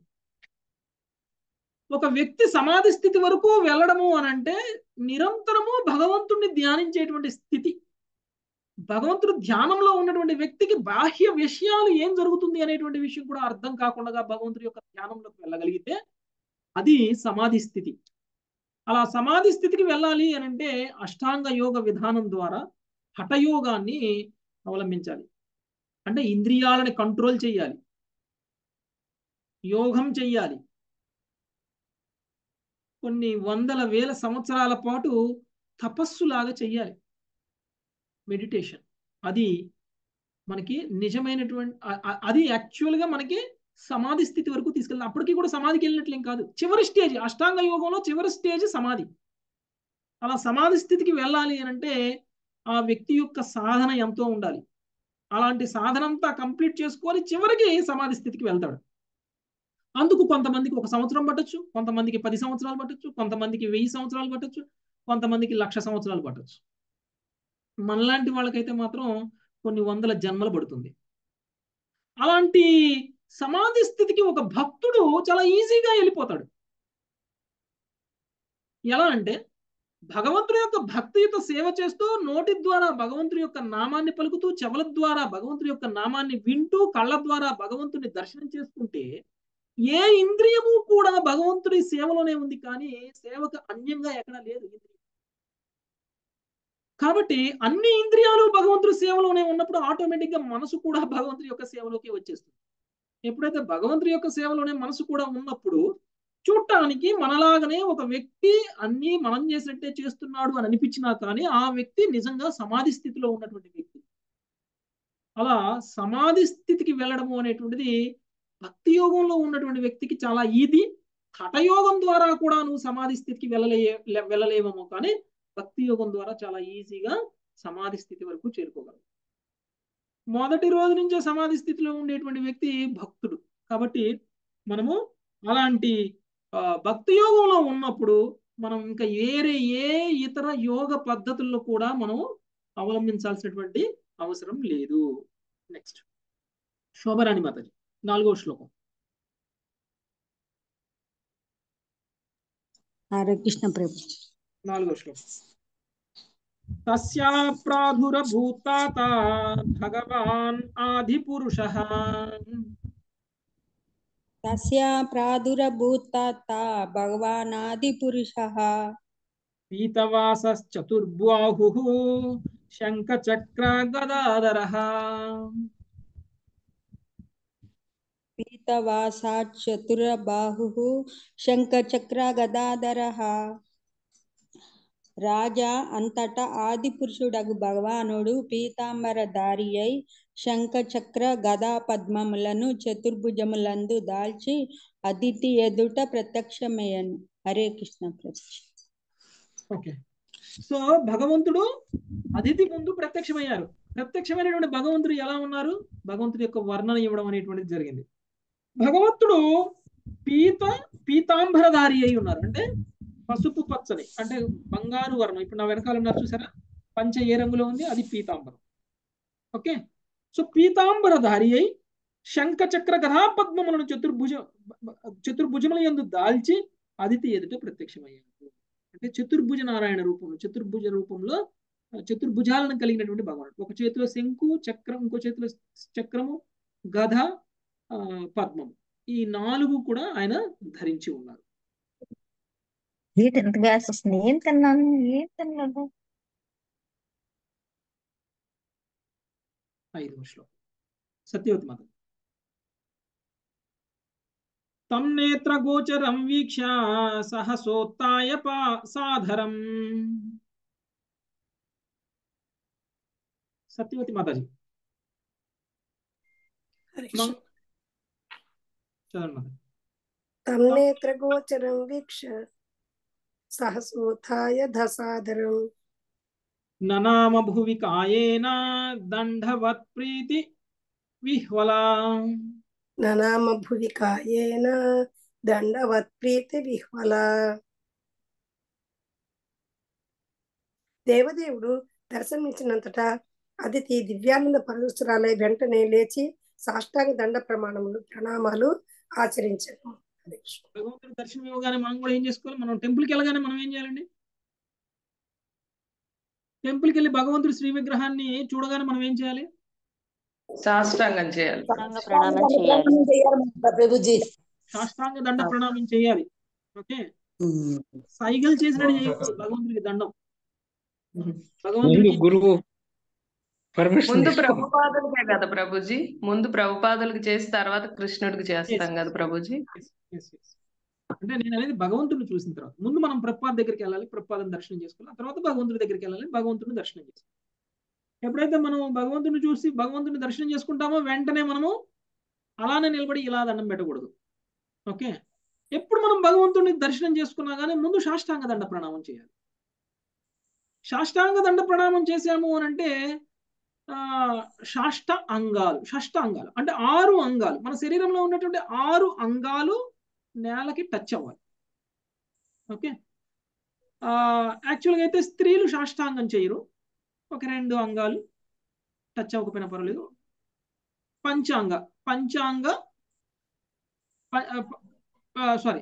ఒక వ్యక్తి సమాధి స్థితి వరకు వెళ్ళడము అని అంటే నిరంతరము భగవంతుణ్ణి ధ్యానించేటువంటి స్థితి భగవంతుడు ధ్యానంలో ఉన్నటువంటి వ్యక్తికి బాహ్య విషయాలు ఏం జరుగుతుంది అనేటువంటి విషయం కూడా అర్థం కాకుండా భగవంతుడి యొక్క ధ్యానంలోకి వెళ్ళగలిగితే అది సమాధి స్థితి అలా సమాధి స్థితికి వెళ్ళాలి అని అంటే అష్టాంగ యోగ విధానం ద్వారా హఠయోగాన్ని అవలంబించాలి అంటే ఇంద్రియాలని కంట్రోల్ చేయాలి యోగం చెయ్యాలి కొన్ని వందల వేల సంవత్సరాల పాటు తపస్సులాగా చెయ్యాలి మెడిటేషన్ అది మనకి నిజమైనటువంటి అది యాక్చువల్గా మనకి సమాధి స్థితి వరకు తీసుకెళ్ళి అప్పటికి కూడా సమాధికి వెళ్ళినట్లేం కాదు చివరి స్టేజ్ అష్టాంగ యోగంలో చివరి స్టేజ్ సమాధి అలా సమాధి స్థితికి వెళ్ళాలి అని అంటే ఆ వ్యక్తి యొక్క సాధన ఎంతో ఉండాలి అలాంటి సాధన అంతా కంప్లీట్ చేసుకొని చివరికి సమాధి స్థితికి వెళ్తాడు అందుకు కొంతమందికి ఒక సంవత్సరం పట్టొచ్చు కొంతమందికి పది సంవత్సరాలు పట్టొచ్చు కొంతమందికి వెయ్యి సంవత్సరాలు పట్టొచ్చు కొంతమందికి లక్ష సంవత్సరాలు పట్టొచ్చు మనలాంటి వాళ్ళకైతే మాత్రం కొన్ని వందల జన్మలు పడుతుంది అలాంటి సమాధి స్థితికి ఒక భక్తుడు చాలా ఈజీగా వెళ్ళిపోతాడు ఎలా అంటే భగవంతుడి యొక్క భక్తియుత సేవ చేస్తూ నోటి ద్వారా భగవంతుడి యొక్క నామాన్ని పలుకుతూ చెవుల ద్వారా భగవంతుడి యొక్క నామాన్ని వింటూ కళ్ళ ద్వారా భగవంతుని దర్శనం చేసుకుంటే ఏ ఇంద్రియము కూడా భగవంతుడి సేవలోనే ఉంది కానీ సేవకు అన్యంగా ఎక్కడా లేదు ఇంద్రియం కాబట్టి అన్ని ఇంద్రియాలు భగవంతుడి సేవలోనే ఉన్నప్పుడు ఆటోమేటిక్ గా మనసు కూడా భగవంతుడి యొక్క సేవలోకి వచ్చేస్తుంది ఎప్పుడైతే భగవంతుడి యొక్క సేవలోనే మనసు కూడా ఉన్నప్పుడు చూడటానికి మనలాగనే ఒక వ్యక్తి అన్ని మనం చేసినట్టే చేస్తున్నాడు అని అనిపించినా కానీ ఆ వ్యక్తి నిజంగా సమాధి స్థితిలో ఉన్నటువంటి వ్యక్తి అలా సమాధి స్థితికి వెళ్ళడము అనేటువంటిది భక్తి యోగంలో ఉన్నటువంటి వ్యక్తికి చాలా ఈజీ హఠయోగం ద్వారా కూడా నువ్వు సమాధి స్థితికి వెళ్ళలే వెళ్ళలేమో కానీ భక్తి యోగం ద్వారా చాలా ఈజీగా సమాధి స్థితి వరకు చేరుకోగలరు మొదటి రోజు నుంచే సమాధి స్థితిలో ఉండేటువంటి వ్యక్తి భక్తుడు కాబట్టి మనము అలాంటి భక్తి యోగంలో ఉన్నప్పుడు మనం ఇంకా వేరే ఏ ఇతర యోగ పద్ధతుల్లో కూడా మనం అవలంబించాల్సినటువంటి అవసరం లేదు నెక్స్ట్ శోభరాణి మాతాజీ నాలుగో శ్లోకం హరే కృష్ణ ప్రభు నాలుగో శ్లోకం తస్యా ప్రాదురభూతాత భగవాన్ ఆదిపురుష తస్యా ప్రాదురభూతాత భగవానాదిపురుషः పీతవాసశ్చతుర్బాహు శంఖచక్ర గదాధర పీతవాసాచతురబాహుः శంఖచక్ర గదాధరः రాజా అంతటా ఆది పురుషుడగు భగవానుడు పీతాంబరధారి అయి శంఖ చక్ర గదా పద్మములను చతుర్భుజములందు దాల్చి అదితి ఎదుట ప్రత్యక్షమయ్యను హరే కృష్ణ ప్రభు ఓకే సో భగవంతుడు అతిథి ముందు ప్రత్యక్షమయ్యారు ప్రత్యక్షమైనటువంటి భగవంతుడు ఎలా ఉన్నారు భగవంతుడి యొక్క వర్ణన ఇవ్వడం అనేటువంటిది జరిగింది భగవంతుడు పీత పీతాంబరధారి అయి ఉన్నారు అంటే పసుపు పచ్చని అంటే బంగారు వర్ణం ఇప్పుడు నా వెనకాల ఉన్నారు చూసారా పంచ ఏ రంగులో ఉంది అది పీతాంబరం ఓకే సో పీతాంబరధారి అయి శంఖ చక్ర గదాపద్మములను చతుర్భుజ చతుర్భుజముల యందు దాల్చి అదితి ఎదుట ప్రత్యక్షమయ్యారు అంటే చతుర్భుజ నారాయణ రూపంలో చతుర్భుజ రూపంలో చతుర్భుజాలను కలిగినటువంటి భగవానుడు ఒక చేతిలో శంకు చక్రం ఇంకో చేతిలో చక్రము గధ పద్మము ఈ నాలుగు కూడా ఆయన ధరించి ఉన్నారు ఏంటి ఎంత గ్యాస్ వస్తుంది ఏం తిన్నాను ఏం తిన్నాను ఐదు శ్లోకం సత్యవతి మాత తం నేత్ర గోచరం వీక్ష సహసోత్య సాధరం సత్యవతి మాతాజీ చదవండి మాత తం నేత్ర గోచరం వీక్ష సహసోత్య దసాదరం ననామ భువి కాయేన దండవత్ ప్రీతి విహ్వలా ననామ భువి కాయేన దండవత్ ప్రీతి విహ్వల దేవదేవుడు దర్శనమిచ్చినంతటా అదితి దివ్యానంద పరదుస్తురాలై వెంటనే లేచి సాష్టాంగ దండ ప్రమాణములు ప్రణామాలు ఆచరించాను భగవంతుడి దర్శనం ఇవ్వగానే మనం కూడా ఏం చేసుకోవాలి మనం టెంపుల్కి వెళ్ళగానే మనం ఏం చేయాలండి టెంపుల్కి వెళ్ళి భగవంతుడి శ్రీ విగ్రహాన్ని చూడగానే మనం ఏం చేయాలి సాష్టాంగం చేయాలి ప్రణామం చేయాలి ప్రభుజీ సాష్టాంగ దండ ప్రణామం చేయాలి ఓకే సైగల్ చేసినట్టు చేయకూడదు భగవంతుడికి దండం ముందు భగవంతుడికి గురువు పర్మిషన్ ముందు తీసుకో ప్రభుపాదులకే కదా ప్రభుజీ ముందు ప్రభుపాదులకు చేసి తర్వాత కృష్ణుడికి చేస్తాం కదా ప్రభుజీ Yes, yes. అంటే నేను అనేది భగవంతుడిని చూసిన తర్వాత ముందు మనం ప్రపాద దగ్గరికి వెళ్ళాలి ప్రపాదం దర్శనం చేసుకోవాలి ఆ తర్వాత భగవంతుడి దగ్గరికి వెళ్ళాలి భగవంతుడిని దర్శనం చేసుకోవాలి ఎప్పుడైతే మనం భగవంతుడిని చూసి భగవంతుడిని దర్శనం చేసుకుంటామో వెంటనే మనము అలానే నిలబడి ఇలా దండం పెట్టకూడదు ఓకే ఎప్పుడు మనం భగవంతుడిని దర్శనం చేసుకున్నా కానీ ముందు సాష్టాంగ దండ ప్రణామం చేయాలి సాష్టాంగ దండ ప్రణామం చేసాము అని అంటే ఆ షాష్ట అంగాలు షష్ట అంగాలు అంటే ఆరు అంగాలు మన శరీరంలో ఉన్నటువంటి ఆరు అంగాలు నేలకి టచ్ అవ్వాలి ఓకే యాక్చువల్గా అయితే స్త్రీలు సాష్టాంగం చేయరు ఒక రెండు అంగాలు టచ్ అవ్వకపోయినా పర్వాలేదు పంచాంగ పంచాంగ సారీ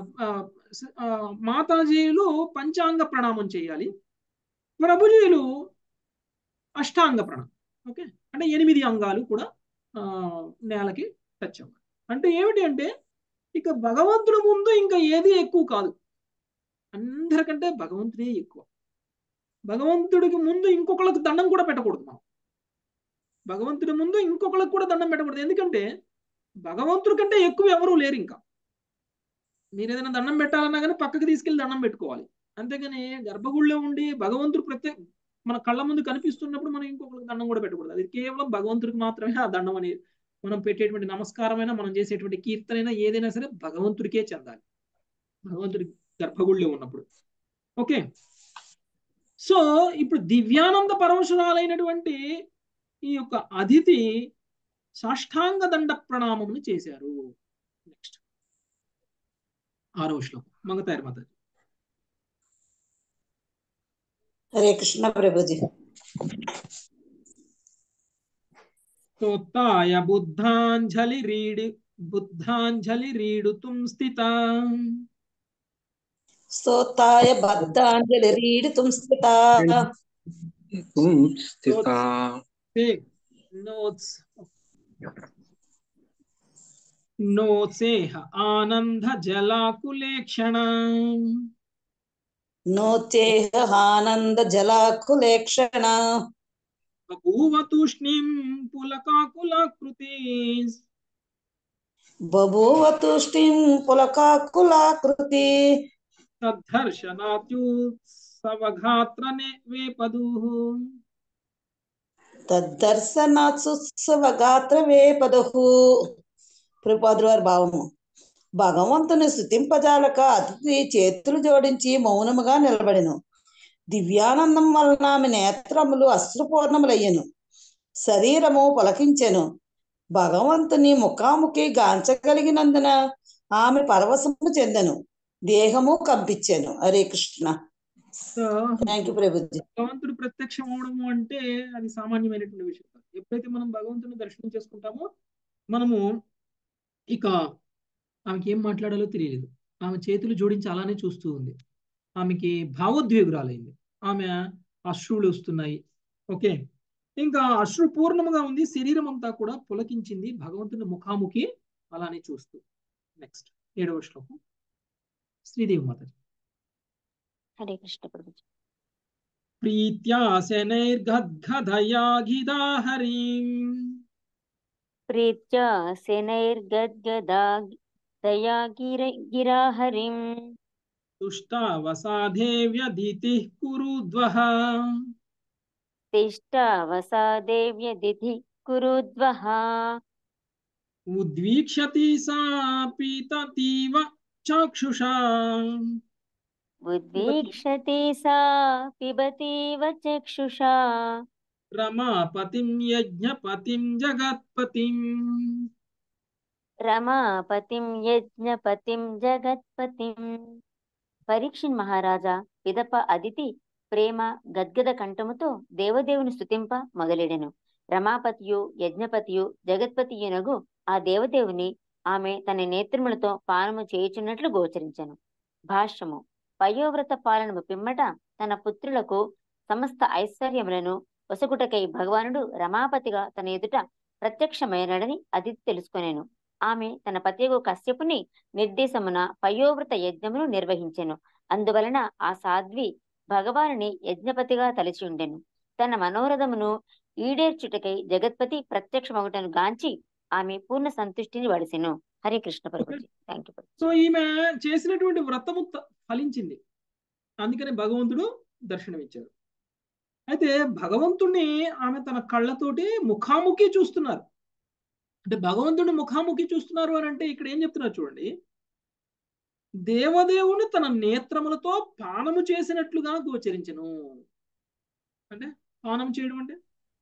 మాతాజీలు పంచాంగ ప్రణామం చేయాలి ప్రభుజీలు అష్టాంగ ప్రణామం ఓకే అంటే ఎనిమిది అంగాలు కూడా నేలకి టచ్ అవ్వాలి అంటే ఏమిటి అంటే ఇక భగవంతుడి ముందు ఇంకా ఏది ఎక్కువ కాదు అందరికంటే భగవంతుడే ఎక్కువ భగవంతుడికి ముందు ఇంకొకళ్ళకి దండం కూడా పెట్టకూడదు మనం భగవంతుడి ముందు ఇంకొకళ్ళకి కూడా దండం పెట్టకూడదు ఎందుకంటే భగవంతుడి కంటే ఎక్కువ ఎవరూ లేరు ఇంకా మీరు ఏదైనా దండం పెట్టాలన్నా కానీ పక్కకి తీసుకెళ్లి దండం పెట్టుకోవాలి అంతేగాని గర్భగుడిలో ఉండి భగవంతుడు ప్రత్యేక మన కళ్ళ ముందు కనిపిస్తున్నప్పుడు మనం ఇంకొకరికి దండం కూడా పెట్టకూడదు అది కేవలం భగవంతుడికి మాత్రమే ఆ దండం అనేది మనం పెట్టేటువంటి నమస్కారమైనా మనం చేసేటువంటి కీర్తనైనా ఏదైనా సరే భగవంతుడికే చెందాలి భగవంతుడి గర్భగుడిలో ఉన్నప్పుడు ఓకే సో ఇప్పుడు దివ్యానంద పరమశురాలైనటువంటి ఈ యొక్క అతిథి సాష్టాంగ దండ ప్రణామమును చేశారు నెక్స్ట్ ఆరవ శ్లోకం మంగతాయర్ మాత హరే కృష్ణ ప్రభుజీ స్తోత్తాయ బుద్ధాంజలి రీడి బుద్ధాంజలి రీడుతుం స్థిత స్తోత్తాయ బద్ధాంజలి రీడితుం స్థిత తుం స్థితా నోట్స్ నోత్సేహ ఆనంద జలాకులేక్షణ నోచేహ ఆనంద జలాకులేక్షణ బభూవ తూష్ణీం పులకాకులాకృతి బభూవ తుష్టిం పులకాకులాకృతి తద్ధర్శనాత్యుత్సవఘాత్ర వేపదు తద్దర్శనాత్సుత్సవ గాత్ర వేపదహు ప్రభుపాదుల వారి భావము భగవంతుని స్థుతింపజాలక అతిథి చేతులు జోడించి మౌనముగా నిలబడెను దివ్యానందం వలన ఆమె నేత్రములు అశ్రుపూర్ణములయ్యను శరీరము పలకించెను భగవంతుని ముఖాముఖి గాంచగలిగినందున ఆమె పరవశము చెందెను దేహము కంపించెను హరే కృష్ణ థ్యాంక్ యూ ప్రభుజీ భగవంతుడు ప్రత్యక్షం అవడము అంటే అది సామాన్యమైనటువంటి విషయం కాదు ఎప్పుడైతే మనం భగవంతుని దర్శనం చేసుకుంటామో మనము ఇక ఆమెకి ఏం మాట్లాడాలో తెలియలేదు ఆమె చేతులు జోడించి అలానే చూస్తూ ఉంది ఆమెకి భావోద్వేగురాలైంది ఆమె అశ్రువులు వస్తున్నాయి ఓకే ఇంకా అశ్రు పూర్ణముగా ఉంది శరీరం అంతా కూడా పులకించింది భగవంతుని ముఖాముఖి అలానే చూస్తూ నెక్స్ట్ ఏడవ శ్లోకం శ్రీదేవి మాత హరే కృష్ణ ప్రభుజీ ప్రీత్యా శనైర్గద్గదయా గిదా హరిం ప్రీత్యా శనైర్గద్గదా దయా గిర గిరాహరిం తుష్టావసాదేవ్యదితి కురుద్వః తిష్టావసాదేవ్యదిధి కురుద్వః ఉద్వీక్షతి సా పీతతీవ చాక్షుషా ఉద్వీక్షతి సా పిబతీవ చక్షుషా రమాపతిం యజ్ఞపతిం జగత్పతిం రమాపతిం యజ్ఞపతిం జగత్పతిం పరీక్షిన్ మహారాజా పిదప అదితి ప్రేమ గద్గద కంఠముతో దేవదేవుని స్తుతింప మొదలెడెను రమాపతియు యజ్ఞపతియు జగత్పతియునగు ఆ దేవదేవుని ఆమె తన నేత్రములతో పానము చేయుచున్నట్లు గోచరించెను భాష్యము పయోవ్రత పాలనము పిమ్మట తన పుత్రులకు సమస్త ఐశ్వర్యములను ఒసగుటకై భగవానుడు రమాపతిగా తన ఎదుట ప్రత్యక్షమైనడని అదితి తెలుసుకొనేను ఆమె తన పతియగు కశ్యపుని నిర్దేశమున పయోవ్రత యజ్ఞమును నిర్వహించెను అందువలన ఆ సాధ్వి భగవానుని యజ్ఞపతిగా తలచి ఉండెను తన మనోరథమును ఈడేర్చుటకై జగత్పతి ప్రత్యక్షమగుటను గాంచి ఆమె పూర్ణ సంతుష్టిని వడిసెను హరే కృష్ణ ప్రభుజీ థ్యాంక్ యూ సో ఈమె చేసినటువంటి వ్రతము త- ఫలించింది అందుకని భగవంతుడు దర్శనమిచ్చారు అయితే భగవంతుణ్ణి ఆమె తన కళ్ళతోటి ముఖాముఖి చూస్తున్నారు అంటే భగవంతుడిని ముఖాముఖి చూస్తున్నారు అని అంటే ఇక్కడ ఏం చెప్తున్నారు చూడండి దేవదేవుని తన నేత్రములతో పానము చేసినట్లుగా గోచరించను అంటే పానం చేయడం అంటే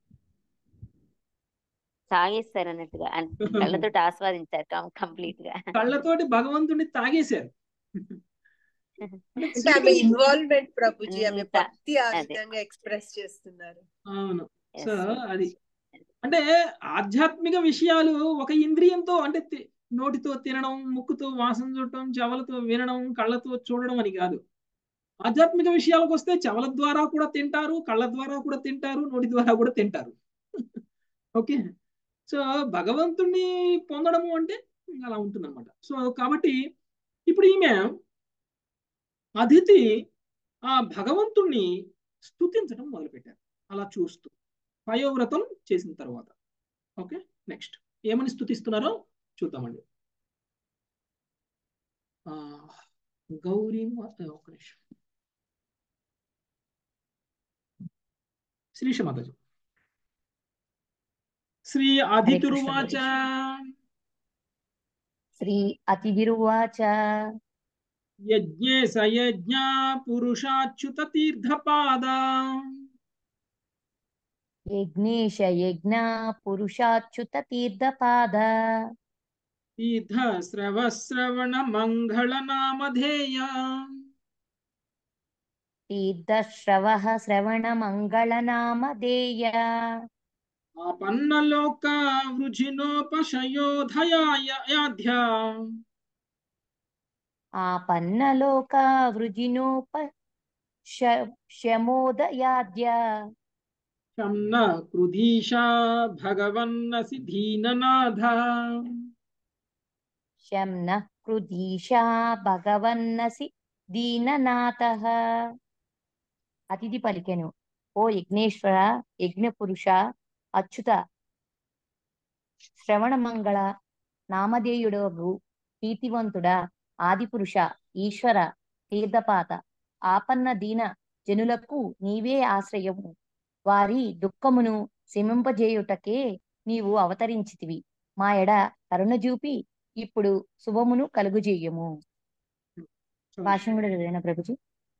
తాగేస్తారు అన్నట్టుగా అన్- కళ్ళతోటి ఆస్వాదించారు కంప్లీట్ గా కళ్ళతోటి భగవంతుడిని తాగేశారు అంటే అంటే ఆమె శ్రీకృష్ణుడు ఇన్వాల్వ్మెంట్ ప్రభుజీ ఆమె అంత భక్తి ఆ అదే విధంగా ఎక్స్ప్రెస్ చేస్తున్నారు అవును సో ఎస్ అది అంటే ఆధ్యాత్మిక విషయాలు ఒక ఇంద్రియంతో అంటే తి- నోటితో తినడం ముక్కుతో వాసన చూడటం చెవులతో వినడం కళ్ళతో చూడడం అని కాదు ఆధ్యాత్మిక విషయాలకు వస్తే చెవుల ద్వారా కూడా తింటారు కళ్ళ ద్వారా కూడా తింటారు నోటి ద్వారా కూడా తింటారు ఓకే సో భగవంతుణ్ణి పొందడము అంటే అలా ఉంటుందన్నమాట సో కాబట్టి ఇప్పుడు ఈమె అదితి ఆ భగవంతుణ్ణి స్తుతించడం మొదలుపెట్టారు అలా చూస్తూ పయోవ్రతం చేసిన తర్వాత ఓకే నెక్స్ట్ ఏమని స్తుతిస్తున్నారో చూద్దామండి ఆ, గౌరీ మా- ఒక నిమిషం శ్రీష మాతాజీ శ్రీ హరే కృష్ణ అదితురువాచ ప్రభుజీ శ్రీ అతివిరువాచ యజ్ఞే సయజ్ఞ పురుషాచ్యుత తీర్థపాద యజ్ఞేశ యజ్ఞ పురుషాచ్యుత తీర్థపాద తీర్థ శ్రవ శ్రవణ మంగళ నామధేయ తీర్థశ్రవ శ్రవణ మంగళ నామధేయ ఆపన్నలోక వృజినోపశయోధయాయ యాధ్య ఆపన్నలోక వృజినోప శ- శమోదయాద్య శమ్న కృధీశా భగవన్నసి ధీననాథ శంన కృధీశా భగవన్నసి దీననాథ అతిథి పలికెను ఓ యజ్ఞేశ్వర యజ్ఞపురుష అచ్యుత శ్రవణమంగళ నామధేయుడగు కీర్తివంతుడా ఆదిపురుష ఈశ్వర తీర్థపాత ఆపన్న దీన జనులకు నీవే ఆశ్రయము వారి దుఃఖమును శమింపజేయుటకే నీవు అవతరించితివి మా ఎడ కరుణ చూపి ఇప్పుడు శుభమును కలుగుజేయము భాష్యం కూడా చదివిన ప్రభుజీ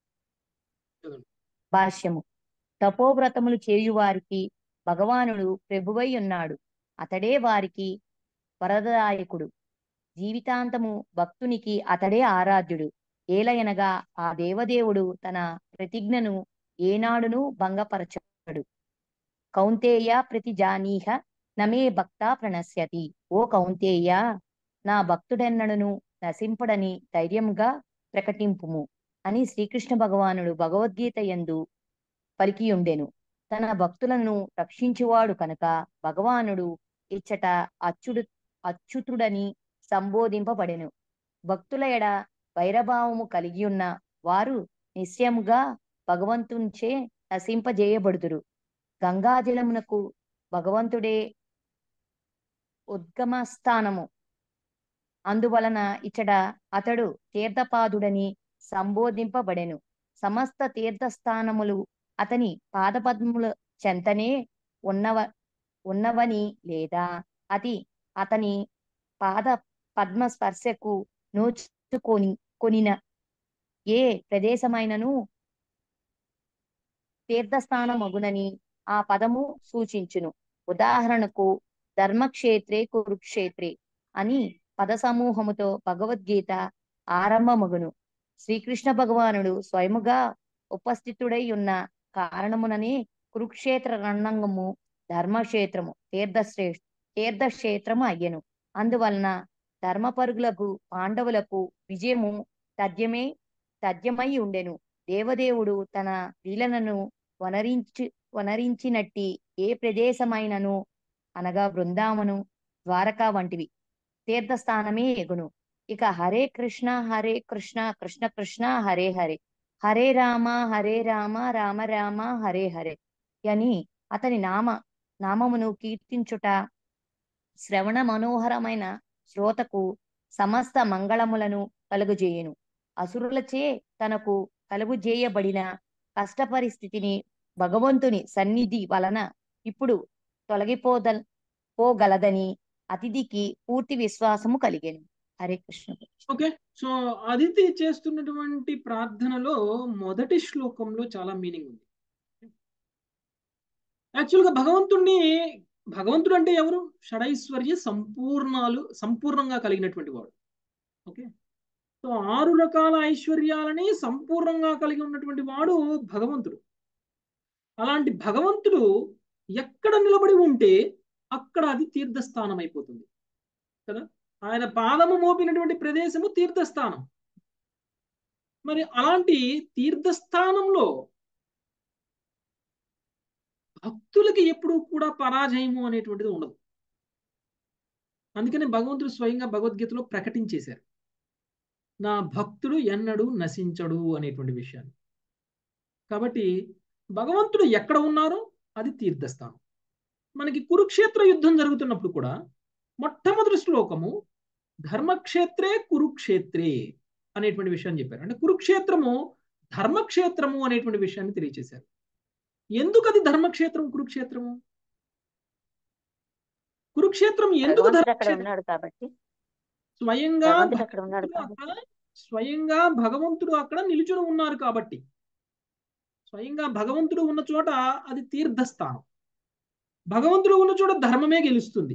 భాష్యము తపోవ్రతములు చేయువారికి భగవానుడు ప్రభువై ఉన్నాడు అతడే వారికి వరదాయకుడు జీవితాంతము భక్తునికి అతడే ఆరాధ్యుడు ఏలయనగా ఆ దేవదేవుడు తన ప్రతిజ్ఞను ఏనాడును భంగపరచడు కౌంతేయ ప్రతిజానీహ నమే భక్త ప్రణశ్యతి ఓ కౌంతేయ నా భక్తుడెన్నడను నశింపడని ధైర్యంగా ప్రకటింపుము అని శ్రీకృష్ణ భగవానుడు భగవద్గీత యందు పలికియుండెను తన భక్తులను రక్షించువాడు కనుక భగవానుడు ఇచ్చట అచ్యుడు అచ్యుతుడని సంబోధింపబడెను భక్తుల ఎడ వైరభావము కలిగి ఉన్న వారు నిశ్చయముగా భగవంతునిచే నశింపజేయబడుదురు గంగాజలమునకు భగవంతుడే ఉద్గమ స్థానము అందువలన ఇచ్చట అతడు తీర్థపాదుడని సంబోధింపబడెను సమస్త తీర్థస్థానములు అతని పాదపద్మముల చెంతనే ఉన్నవ ఉన్నవని లేదా అది అతని పాద పద్మ స్పర్శకు నోచుకొని కొనిన ఏ ప్రదేశమైనను తీర్థస్థానమగునని ఆ పదము సూచించును ఉదాహరణకు ధర్మక్షేత్రే కురుక్షేత్రే అని పద సమూహముతో భగవద్గీత ఆరంభమగును శ్రీకృష్ణ భగవానుడు స్వయముగా ఉపస్థితుడై ఉన్న కారణముననే కురుక్షేత్ర రణంగము ధర్మక్షేత్రము తీర్థశ్రే తీర్థక్షేత్రము అయ్యెను అందువలన ధర్మపరుగులకు పాండవులకు విజయము తథ్యమే తథ్యమై ఉండెను దేవదేవుడు తన లీలలను వనరించి వనరించినట్టి ఏ ప్రదేశమైనను అనగా బృందావను ద్వారకా వంటివి తీర్థస్థానమే ఎగును ఇక హరే కృష్ణ హరే కృష్ణ కృష్ణ కృష్ణ హరే హరే హరే రామ హరే రామ రామ రామ హరే హరే అని అతని నామ నామమును కీర్తించుట శ్రవణ మనోహరమైన శ్రోతకు సమస్త మంగళములను కలుగుజేయును అసురులచే తనకు కలుగుజేయబడిన కష్ట పరిస్థితిని భగవంతుని సన్నిధి వలన ఇప్పుడు తొలగిపోద పోగలదని అతిథికి పూర్తి విశ్వాసము కలిగెను హరే కృష్ణ ఓకే సో అదితి చేస్తున్నటువంటి ప్రార్థనలో మొదటి శ్లోకంలో చాలా మీనింగ్ ఉంది యాక్చువల్గా భగవంతుణ్ణి భగవంతుడు అంటే ఎవరు షడైశ్వర్య సంపూర్ణాలు సంపూర్ణంగా కలిగినటువంటి వాడు ఓకే సో ఆరు రకాల ఐశ్వర్యాలని సంపూర్ణంగా కలిగి ఉన్నటువంటి వాడు భగవంతుడు అలాంటి భగవంతుడు ఎక్కడ నిలబడి ఉంటే అక్కడ అది తీర్థస్థానం అయిపోతుంది కదా ఆయన పాదము మోపినటువంటి ప్రదేశము తీర్థస్థానం మరి అలాంటి తీర్థస్థానంలో భక్తులకి ఎప్పుడు కూడా పరాజయము అనేటువంటిది ఉండదు అందుకని భగవంతుడు స్వయంగా భగవద్గీతలో ప్రకటించేశారు నా భక్తుడు ఎన్నడూ నశించడు అనేటువంటి విషయాన్ని కాబట్టి భగవంతుడు ఎక్కడ ఉన్నారో అది తీర్థస్థానం మనకి కురుక్షేత్ర యుద్ధం జరుగుతున్నప్పుడు కూడా మొట్టమొదటి శ్లోకము ధర్మక్షేత్రే కురుక్షేత్రే అనేటువంటి విషయాన్ని చెప్పారు అంటే కురుక్షేత్రము ధర్మక్షేత్రము అనేటువంటి విషయాన్ని తెలియచేశారు ఎందుకు అది ధర్మక్షేత్రం కురుక్షేత్రము కురుక్షేత్రం ఎందుకు భగవంతుడు అక్కడ ధర్మక్షేత్రం ఉన్నాడు కాబట్టి స్వయంగా భగవంతుడు అక్కడ ఉన్నాడు భగవంతుడు కాబట్టి అక్కడ స్వయంగా భగవంతుడు అక్కడ నిలుచుని ఉన్నారు కాబట్టి స్వయంగా భగవంతుడు ఉన్న చోట అది తీర్థస్థానం భగవంతుడు ఉన్న చోట ధర్మమే గెలుస్తుంది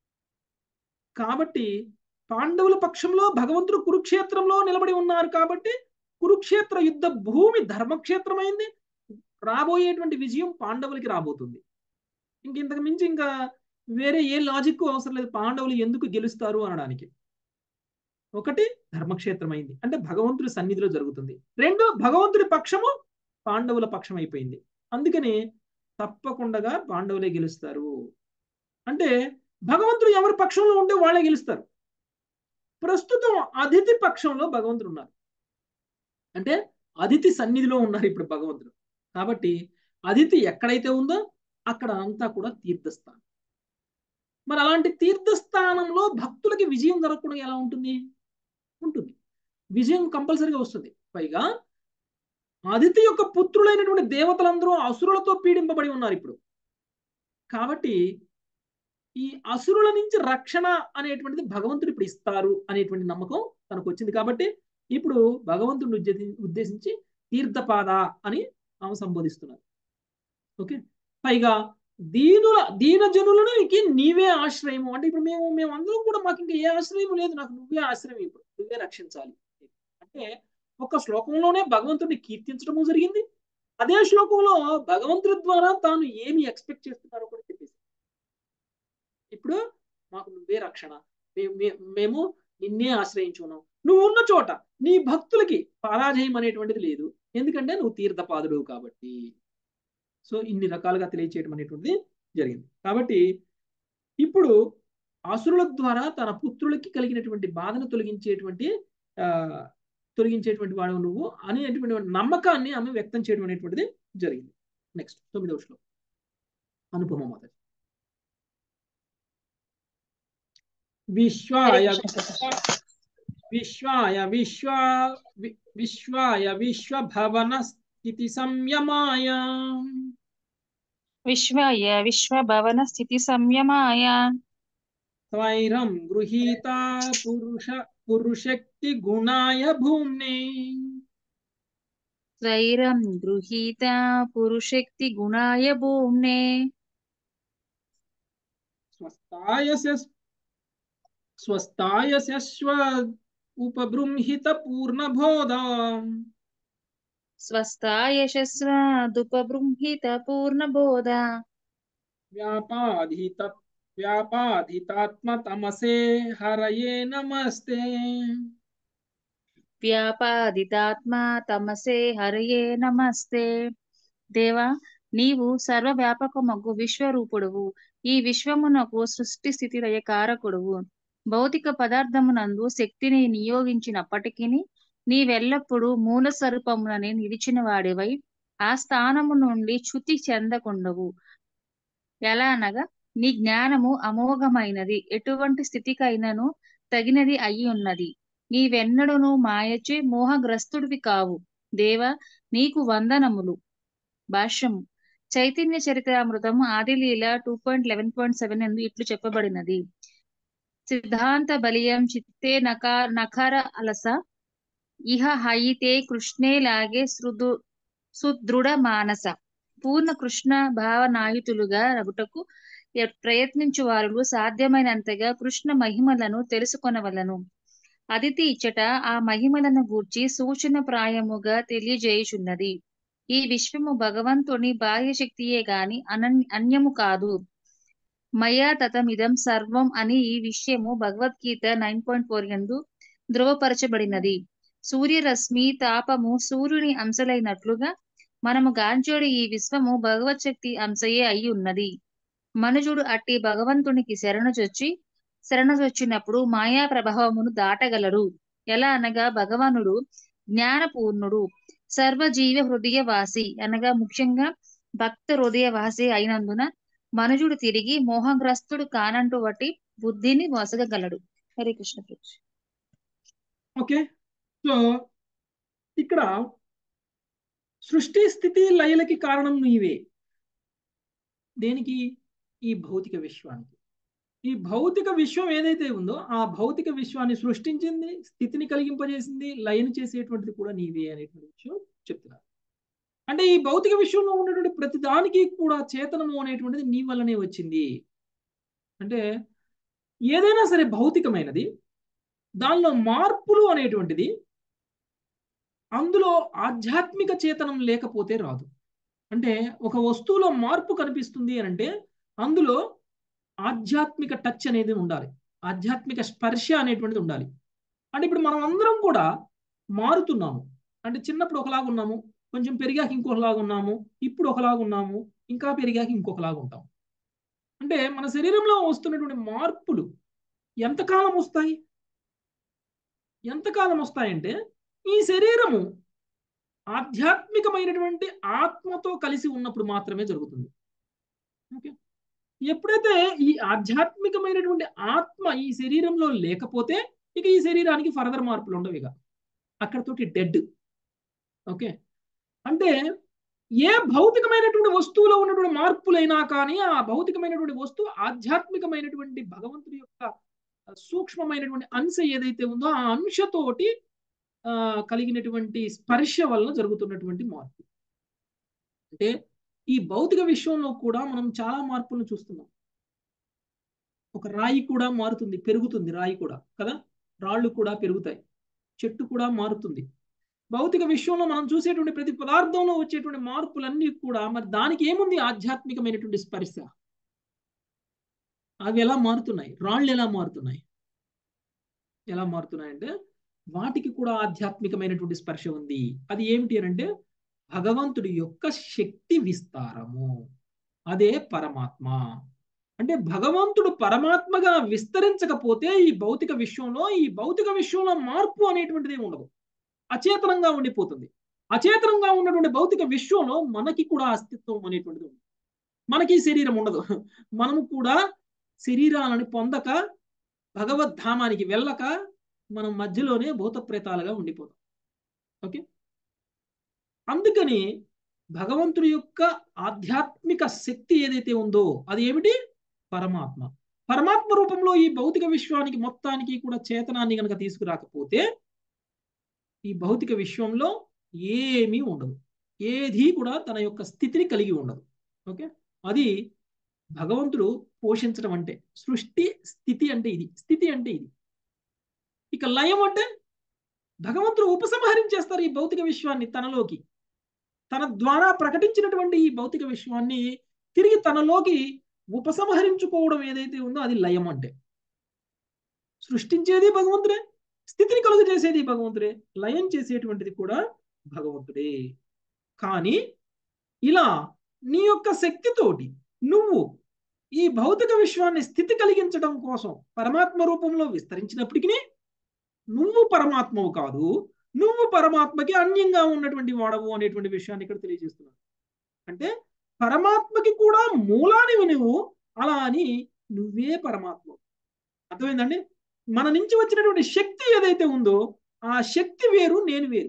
కాబట్టి పాండవుల పక్షంలో భగవంతుడు కురుక్షేత్రంలో నిలబడి ఉన్నారు కాబట్టి కురుక్షేత్ర యుద్ధ భూమి ధర్మక్షేత్రమైంది రాబోయేటువంటి విజయం పాండవులకి రాబోతుంది ఇంక ఇంతకు మించి ఇంకా వేరే ఏ లాజిక్ అవసరం లేదు పాండవులు ఎందుకు గెలుస్తారు అనడానికి ఒకటి ధర్మక్షేత్రమైంది అంటే భగవంతుడి సన్నిధిలో జరుగుతుంది రెండు భగవంతుడి పక్షము పాండవుల పక్షం అయిపోయింది అందుకని తప్పకుండా పాండవులే గెలుస్తారు అంటే భగవంతుడు ఎవరి పక్షంలో ఉంటే వాళ్ళే గెలుస్తారు ప్రస్తుతం అతిథి పక్షంలో భగవంతుడు ఉన్నారు అంటే అతిథి సన్నిధిలో ఉన్నారు ఇప్పుడు భగవంతుడు కాబట్టి అతిథి ఎక్కడైతే ఉందో అక్కడ అంతా కూడా తీర్థస్థానం మరి అలాంటి తీర్థస్థానంలో భక్తులకి విజయం జరగకుండా ఎలా ఉంటుంది ఉంటుంది విజయం కంపల్సరీగా వస్తుంది పైగా అదితి యొక్క పుత్రులైనటువంటి దేవతలందరూ అసురులతో పీడింపబడి ఉన్నారు ఇప్పుడు కాబట్టి ఈ అసురుల నుంచి రక్షణ అనేటువంటిది భగవంతుడు ఇప్పుడు ఇస్తారు అనేటువంటి నమ్మకం తనకు వచ్చింది కాబట్టి ఇప్పుడు భగవంతుడిని ఉద్దేశి- ఉద్దేశించి తీర్థపాద అని ఆమె సంబోధిస్తున్నారు ఓకే పైగా దీనుల దీన జనులకి నీవే ఆశ్రయము అంటే ఇప్పుడు మేము మేము అందరం కూడా మాకు ఇంకా ఏ ఆశ్రయం లేదు నాకు నువ్వే ఆశ్రయం ఇప్పుడు నువ్వే రక్షించాలి అంటే ఒక శ్లోకంలోనే భగవంతుడిని కీర్తించడము జరిగింది అదే శ్లోకంలో భగవంతుడి ద్వారా తాను ఏమి ఎక్స్పెక్ట్ చేస్తున్నారో కూడా చెప్పేసి ఇప్పుడు మాకు నువ్వే రక్షణ మేము మే- మేము నిన్నే ఆశ్రయించున్నాం నువ్వు ఉన్న చోట నీ భక్తులకి పరాజయం అనేటువంటిది లేదు ఎందుకంటే నువ్వు తీర్థపాదుడు కాబట్టి సో ఇన్ని రకాలుగా తెలియచేయడం అనేటువంటిది జరిగింది కాబట్టి ఇప్పుడు అసురుల ద్వారా తన పుత్రులకి కలిగినటువంటి బాధను తొలగించేటువంటి ఆ తొలగించేటువంటి వాడు నువ్వు అనేటువంటి నమ్మకాన్ని ఆమె వ్యక్తం చేయడం అనేటువంటిది జరిగింది నెక్స్ట్ తొమ్మిదవ శ్లోకం అనుపమ మొదటి విశ్వాయ విశ్వాయ విశ్వ వి- విశ్వాయ విశ్వభవన స్థితి సంయమాయ విశ్వాయ విశ్వభవన స్థితి సంయమాయ స్వైరం గృహీత పురుష పురుషక్తి గుణాయ భూమ్నే త్రైరం గృహీత పురుషక్తి గుణాయ భూమ్నే స్వస్థాయస్య స్వస్థాయస్య స్వ ఉపబృంహిత పూర్ణబోధ స్వస్థాయశస్వ దుపబృంహిత పూర్ణబోధ వ్యాపాధిత వ్యాపాధితాత్మ తమసే హరయే నమస్తే వ్యాపాదితాత్మ తమసే హరయే నమస్తే దేవా నీవు సర్వవ్యాపకమగు విశ్వరూపుడువు ఈ విశ్వమునకు సృష్టి స్థితి లయ కారకుడువు భౌతిక పదార్థమునందు శక్తిని నియోగించినప్పటికీ నీవెల్లప్పుడూ మూల స్వరూపముననే నిలిచిన వాడివై ఆ స్థానము నుండి చ్యుతి చెందకుండవు ఎలా అనగా నీ జ్ఞానము అమోఘమైనది ఎటువంటి స్థితికైనను తగినది అయి ఉన్నది నీవెన్నడును మాయచే మోహగ్రస్తుడివి కావు దేవ నీకు వందనములు భాష్యము చైతన్య చరిత్రామృతము Adi lila two point eleven point seven ఎందు ఇట్లు చెప్పబడినది సిద్ధాంత బలియం చిత్తే నకా నఖర అలస ఇహ హయితే కృష్ణే లాగే సృదు సుదృఢ మానస పూర్ణ కృష్ణ భావనాయుతులుగా రగుటకు ఎ- ప్రయత్నించు వారు సాధ్యమైనంతగా కృష్ణ మహిమలను తెలుసుకొనవలను అదితి ఇచ్చట ఆ మహిమలను గూర్చి సూచన ప్రాయముగా తెలియజేయుచున్నది ఈ విశ్వము భగవంతుని బాహ్య శక్తియే గాని అనన్ అన్యము కాదు మయా తతమిదం సర్వం అని ఈ విషయము భగవద్గీత నైన్ పాయింట్ ఫోర్ యందు ధృవపరచబడినది సూర్యరశ్మి తాపము సూర్యుని అంశలైనట్లుగా మనము గాంచోడి ఈ విశ్వము భగవత్ శక్తి అంశయే అయి ఉన్నది మనుజుడు అట్టి భగవంతునికి శరణుజొచ్చి శరణుజొచ్చినప్పుడు మాయా ప్రభావమును దాటగలడు ఎలా అనగా భగవానుడు జ్ఞానపూర్ణుడు సర్వజీవ హృదయవాసి అనగా ముఖ్యంగా భక్త హృదయవాసి అయినందున మనుజుడు తిరిగి మోహగ్రస్తుడు కానంటు బట్టి బుద్ధిని వసగగలడు హరే కృష్ణ ప్రభు. ఓకే సో ఇక్కడ సృష్టి స్థితి లయలకి కారణం నీవే దేనికి ఈ భౌతిక విశ్వానికి ఈ భౌతిక విశ్వం ఏదైతే ఉందో ఆ భౌతిక విశ్వాన్ని సృష్టించింది స్థితిని కలిగింపజేసింది లయను చేసేటువంటిది కూడా నీవే అనేటువంటి విషయం చెప్తున్నారు అంటే ఈ భౌతిక విశ్వంలో ఉన్నటువంటి ప్రతి దానికి కూడా చేతనము అనేటువంటిది నీ వల్లనే వచ్చింది అంటే ఏదైనా సరే భౌతికమైనది దానిలో మార్పులు అనేటువంటిది అందులో ఆధ్యాత్మిక చేతనం లేకపోతే రాదు అంటే ఒక వస్తువులో మార్పు కనిపిస్తుంది అని అంటే అందులో ఆధ్యాత్మిక టచ్ అనేది ఉండాలి ఆధ్యాత్మిక స్పర్శ అనేటువంటిది ఉండాలి అంటే ఇప్పుడు మనం అందరం కూడా మారుతున్నాము అంటే చిన్నప్పుడు ఒకలాగా ఉన్నాము కొంచెం పెరిగాక ఇంకొకలాగా ఉన్నాము ఇప్పుడు ఒకలాగా ఉన్నాము ఇంకా పెరిగాక ఇంకొకలాగా ఉంటాం అంటే మన శరీరంలో వస్తున్నటువంటి మార్పులు ఎంతకాలం వస్తాయి ఎంతకాలం వస్తాయంటే ఈ శరీరము ఆధ్యాత్మికమైనటువంటి ఆత్మతో కలిసి ఉన్నప్పుడు మాత్రమే జరుగుతుంది ఓకే ఎప్పుడైతే ఈ ఆధ్యాత్మికమైనటువంటి ఆత్మ ఈ శరీరంలో లేకపోతే ఇక ఈ శరీరానికి ఫర్దర్ మార్పులు ఉండవు ఇక అక్కడతోటి డెడ్ ఓకే అంటే ఏ భౌతికమైనటువంటి వస్తువులో ఉన్నటువంటి మార్పులైనా కానీ ఆ భౌతికమైనటువంటి వస్తువు ఆధ్యాత్మికమైనటువంటి భగవంతుడి యొక్క సూక్ష్మమైనటువంటి అంశ ఏదైతే ఉందో ఆ అంశతోటి ఆ, కలిగినటువంటి స్పర్శ వలన జరుగుతున్నటువంటి మార్పు అంటే ఈ భౌతిక విశ్వంలో కూడా మనం చాలా మార్పులను చూస్తున్నాం ఒక రాయి కూడా మారుతుంది పెరుగుతుంది రాయి కూడా కదా రాళ్ళు కూడా పెరుగుతాయి చెట్టు కూడా మారుతుంది భౌతిక విశ్వంలో మనం చూసేటువంటి ప్రతి పదార్థంలో వచ్చేటువంటి మార్పులన్నీ కూడా మరి దానికి ఏముంది ఆధ్యాత్మికమైనటువంటి స్పర్శ అవి ఎలా మారుతున్నాయి రాళ్ళు ఎలా మారుతున్నాయి ఎలా మారుతున్నాయంటే వాటికి కూడా ఆధ్యాత్మికమైనటువంటి స్పర్శ ఉంది అది ఏమిటి అని అంటే భగవంతుడి యొక్క శక్తి విస్తారము అదే పరమాత్మ అంటే భగవంతుడు పరమాత్మగా విస్తరించకపోతే ఈ భౌతిక విశ్వంలో ఈ భౌతిక విశ్వంలో మార్పు అనేటువంటిది ఉండదు అచేతనంగా ఉండిపోతుంది అచేతనంగా ఉన్నటువంటి భౌతిక విశ్వంలో మనకి కూడా అస్తిత్వం అనేటువంటిది ఉంది మనకి శరీరం ఉండదు మనము కూడా శరీరాలను పొందక భగవద్ధామానికి వెళ్ళక మనం మధ్యలోనే భూత ప్రేతాలుగా ఉండిపోతాం ఓకే అందుకని భగవంతుడి యొక్క ఆధ్యాత్మిక శక్తి ఏదైతే ఉందో అది ఏమిటి పరమాత్మ పరమాత్మ రూపంలో ఈ భౌతిక విశ్వానికి మొత్తానికి కూడా చేతనాన్ని గనక తీసుకురాకపోతే ఈ భౌతిక విశ్వంలో ఏమీ ఉండదు ఏది కూడా తన యొక్క స్థితిని కలిగి ఉండదు ఓకే అది భగవంతుడు పోషించడం అంటే సృష్టి స్థితి అంటే ఇది స్థితి అంటే ఇది ఇక లయం అంటే భగవంతుడు ఉపసంహరించేస్తారు ఈ భౌతిక విశ్వాన్ని తనలోకి తన ద్వారా ప్రకటించినటువంటి ఈ భౌతిక విశ్వాన్ని తిరిగి తనలోకి ఉపసంహరించుకోవడం ఏదైతే ఉందో అది లయం అంటే సృష్టించేది భగవంతుడే స్థితిని కలుగు చేసేది భగవంతుడే లయం చేసేటువంటిది కూడా భగవంతుడే కానీ ఇలా నీ యొక్క శక్తితోటి నువ్వు ఈ భౌతిక విశ్వాన్ని స్థితి కలిగించడం కోసం పరమాత్మ రూపంలో విస్తరించినప్పటికీ నువ్వు పరమాత్మవు కాదు నువ్వు పరమాత్మకి అన్యంగా ఉన్నటువంటి వాడవు అనేటువంటి విషయాన్ని ఇక్కడ తెలియజేస్తున్నాను అంటే పరమాత్మకి కూడా మూలానివి నువ్వు అలా అని నువ్వే పరమాత్మ అర్థమైందండి మన నుంచి వచ్చినటువంటి శక్తి ఏదైతే ఉందో ఆ శక్తి వేరు నేను వేరు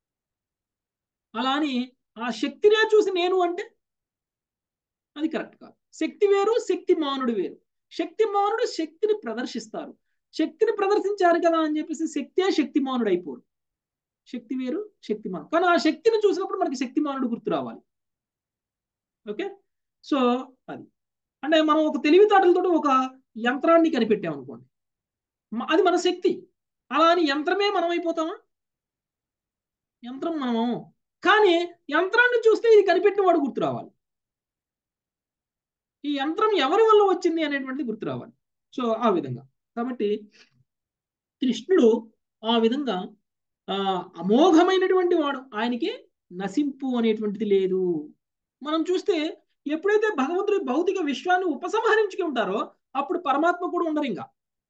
అలా అని ఆ శక్తినే చూసి నేను అంటే అది కరెక్ట్ కాదు శక్తి వేరు శక్తి మానుడు వేరు శక్తిమానుడు శక్తిని ప్రదర్శిస్తారు శక్తిని ప్రదర్శించారు కదా అని చెప్పేసి శక్తే శక్తిమానుడు అయిపోరు శక్తి వేరు శక్తిమానుడు కానీ ఆ శక్తిని చూసినప్పుడు మనకి శక్తిమానుడు గుర్తు రావాలి ఓకే సో అది అంటే మనం ఒక తెలివితేటలతో ఒక యంత్రాన్ని కనిపెట్టాం అనుకోండి మ- అది మన శక్తి అలా అని యంత్రమే మనం అయిపోతామా యంత్రం మనము కానీ యంత్రాన్ని చూస్తే ఇది కనిపెట్టిన వాడు గుర్తు రావాలి ఈ యంత్రం ఎవరి వల్ల వచ్చింది అనేటువంటిది గుర్తు రావాలి సో ఆ విధంగా కాబట్టి కృష్ణుడు ఆ విధంగా ఆ అమోఘమైనటువంటి వాడు ఆయనకి నశింపు అనేటువంటిది లేదు మనం చూస్తే ఎప్పుడైతే భగవంతుడి భౌతిక విశ్వాన్ని ఉపసంహరించుకుంటారో అప్పుడు పరమాత్మ కూడా ఉండరు ఇంకా